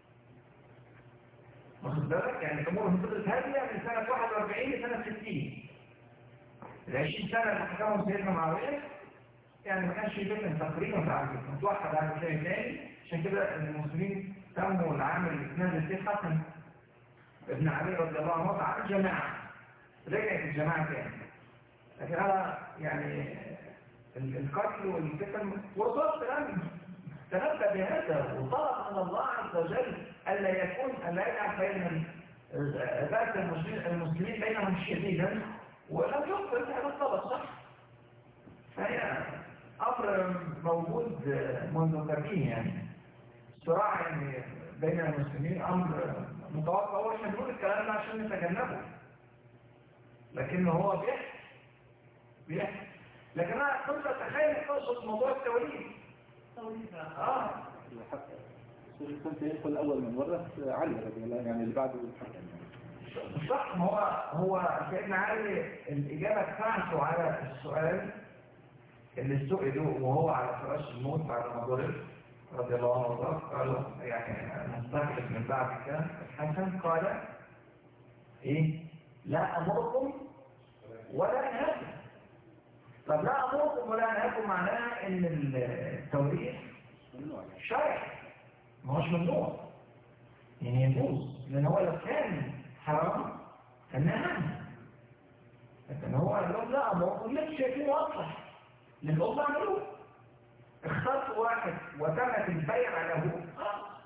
Speaker 2: واخد بالك يعني الأمور فضلت هادية من سنة 41 لسنة 60 ال 20 سنة اللي حكمهم سيدنا معاوية يعني ما كانش في فتن تقريبا بعد كده متوحد عن الثاني تاني عشان كده المسلمين تموا العام اللي اتنازل فيه حسن ابن علي رضي الله عنه عن الجماعة رجعت الجماعة تاني لكن أنا يعني القتل والفتن وصلت الآن تنبأ بهذا وطلب من الله عز وجل ألا يكون ألا يجعل بين بأس المسلمين بينهم شديدا ولم يقبل هذا الطلب صح فهي أمر موجود منذ قديم يعني صراع يعني بين المسلمين أمر متوقع واحنا بنقول الكلام ده عشان نتجنبه لكن هو بيحكي بيحكي لكن انا كنت اتخيل قصه موضوع التوريث اه
Speaker 6: كنت يدخل الأول من ورث علي رضي الله يعني اللي بعده الحكم
Speaker 2: صح ما هو هو سيدنا علي الإجابة بتاعته على السؤال اللي سئله وهو على فراش الموت بعد ما ضرب رضي الله عنه وارضاه قالوا يعني نستخلف من بعد كده الحسن قال ايه لا امركم ولا انهاكم طب لا امركم ولا انهاكم معناها ان التوريث
Speaker 6: ممنوع يعني
Speaker 2: شرع ما هوش ممنوع يعني يجوز لان هو لو كان حرام كان نهى لكن هو قال لهم لا امركم ليش شايفين واضح لان هم عملوه اخترت واحد وتمت البيع له آه.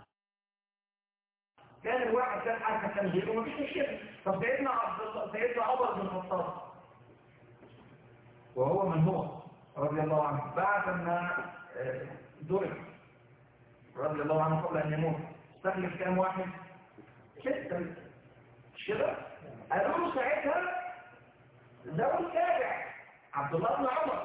Speaker 2: كان الواحد كان حتى كان غيره مفيش مشكله طب سيدنا عبد الله سيدنا عمر بن الخطاب وهو من هو رضي الله عنه بعد ما آه، ضرب رضي الله عنه قبل ان يموت استخلف كام واحد ستة مش كده قالوا له ساعتها ذوي التابع عبد الله بن عمر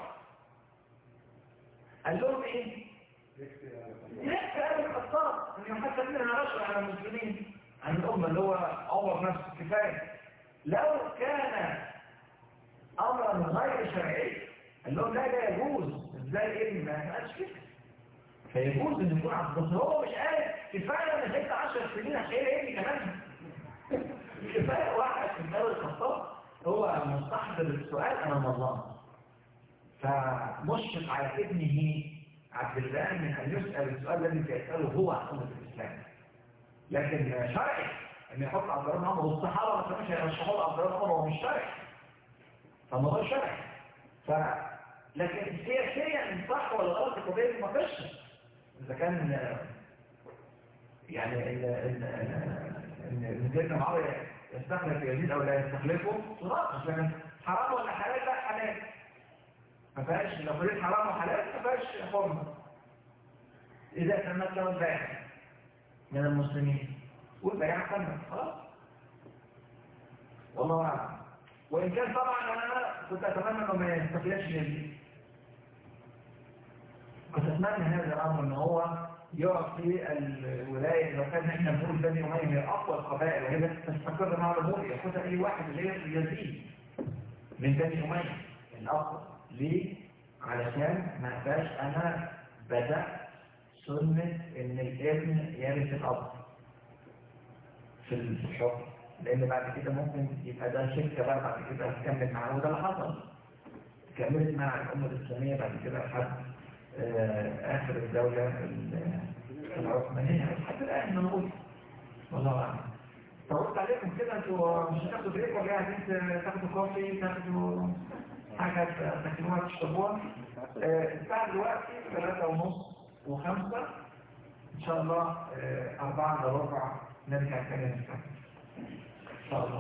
Speaker 2: قال لهم ايه يكفي قال الخطاب ان حتى منها رشوه على المسلمين عن الامه اللي هو عمر نفسه كفايه لو كان امرا غير شرعي قال لهم لا لا يجوز ازاي ابني ما قالش كده فيجوز ان يكون عبد بس هو مش قال كفايه انا ست 10 سنين هشيل ابني كمان كفايه واحد في دوري الخطاب هو مستحضر السؤال امام الله فمشفق على ابنه عبد الله من ان يسال السؤال الذي سيساله هو عن امه الاسلام لكن شرعي ان يحط عبد الله بن عمر والصحابه ما كانوش هيرشحوا له عبد الله بن عمر هو مش شرعي فالموضوع شرعي ف لكن سياسيا صح ولا غلط قضيه ما فيش اذا كان يعني ان ان ان ان سيدنا معاويه يستخلف يزيد او لا يستخلفه تناقش لكن حرام ولا حلال لا حلال ما فيهاش لو قلت حرام وحلال ما فيهاش حرمه اذا تمت له البيع من المسلمين والبيع تمت خلاص والله اعلم وان كان طبعا انا كنت اتمنى انه ما يستخلفش يزيد كنت اتمنى هذا الامر ان هو يقف في الولايه لو كان احنا بنقول بني اميه هي اقوى القبائل وهي تستقر مع الامور ياخدها اي واحد اللي هي يزيد من بني اميه الاقوى ليه؟ علشان ما بقاش انا بدات سنه ان الابن يرث الاب في الحكم لان بعد كده ممكن يبقى ده شركه بقى بعد كده هتكمل معاه وده اللي حصل كملت مع الامه الاسلاميه بعد كده لحد آه، آخر الدولة ال- العثمانية لحد الآن موجود والله أعلم طولت عليكم كده انتوا مش هتاخدوا بريك ولا عايزين تاخدوا كوفي تاخدوا حاجة تاكلوها تشربوها آه، الساعة دلوقتي ثلاثة ونص وخمسة إن شاء الله آه، أربعة إلا ربع نرجع تاني نتكلم إن شاء الله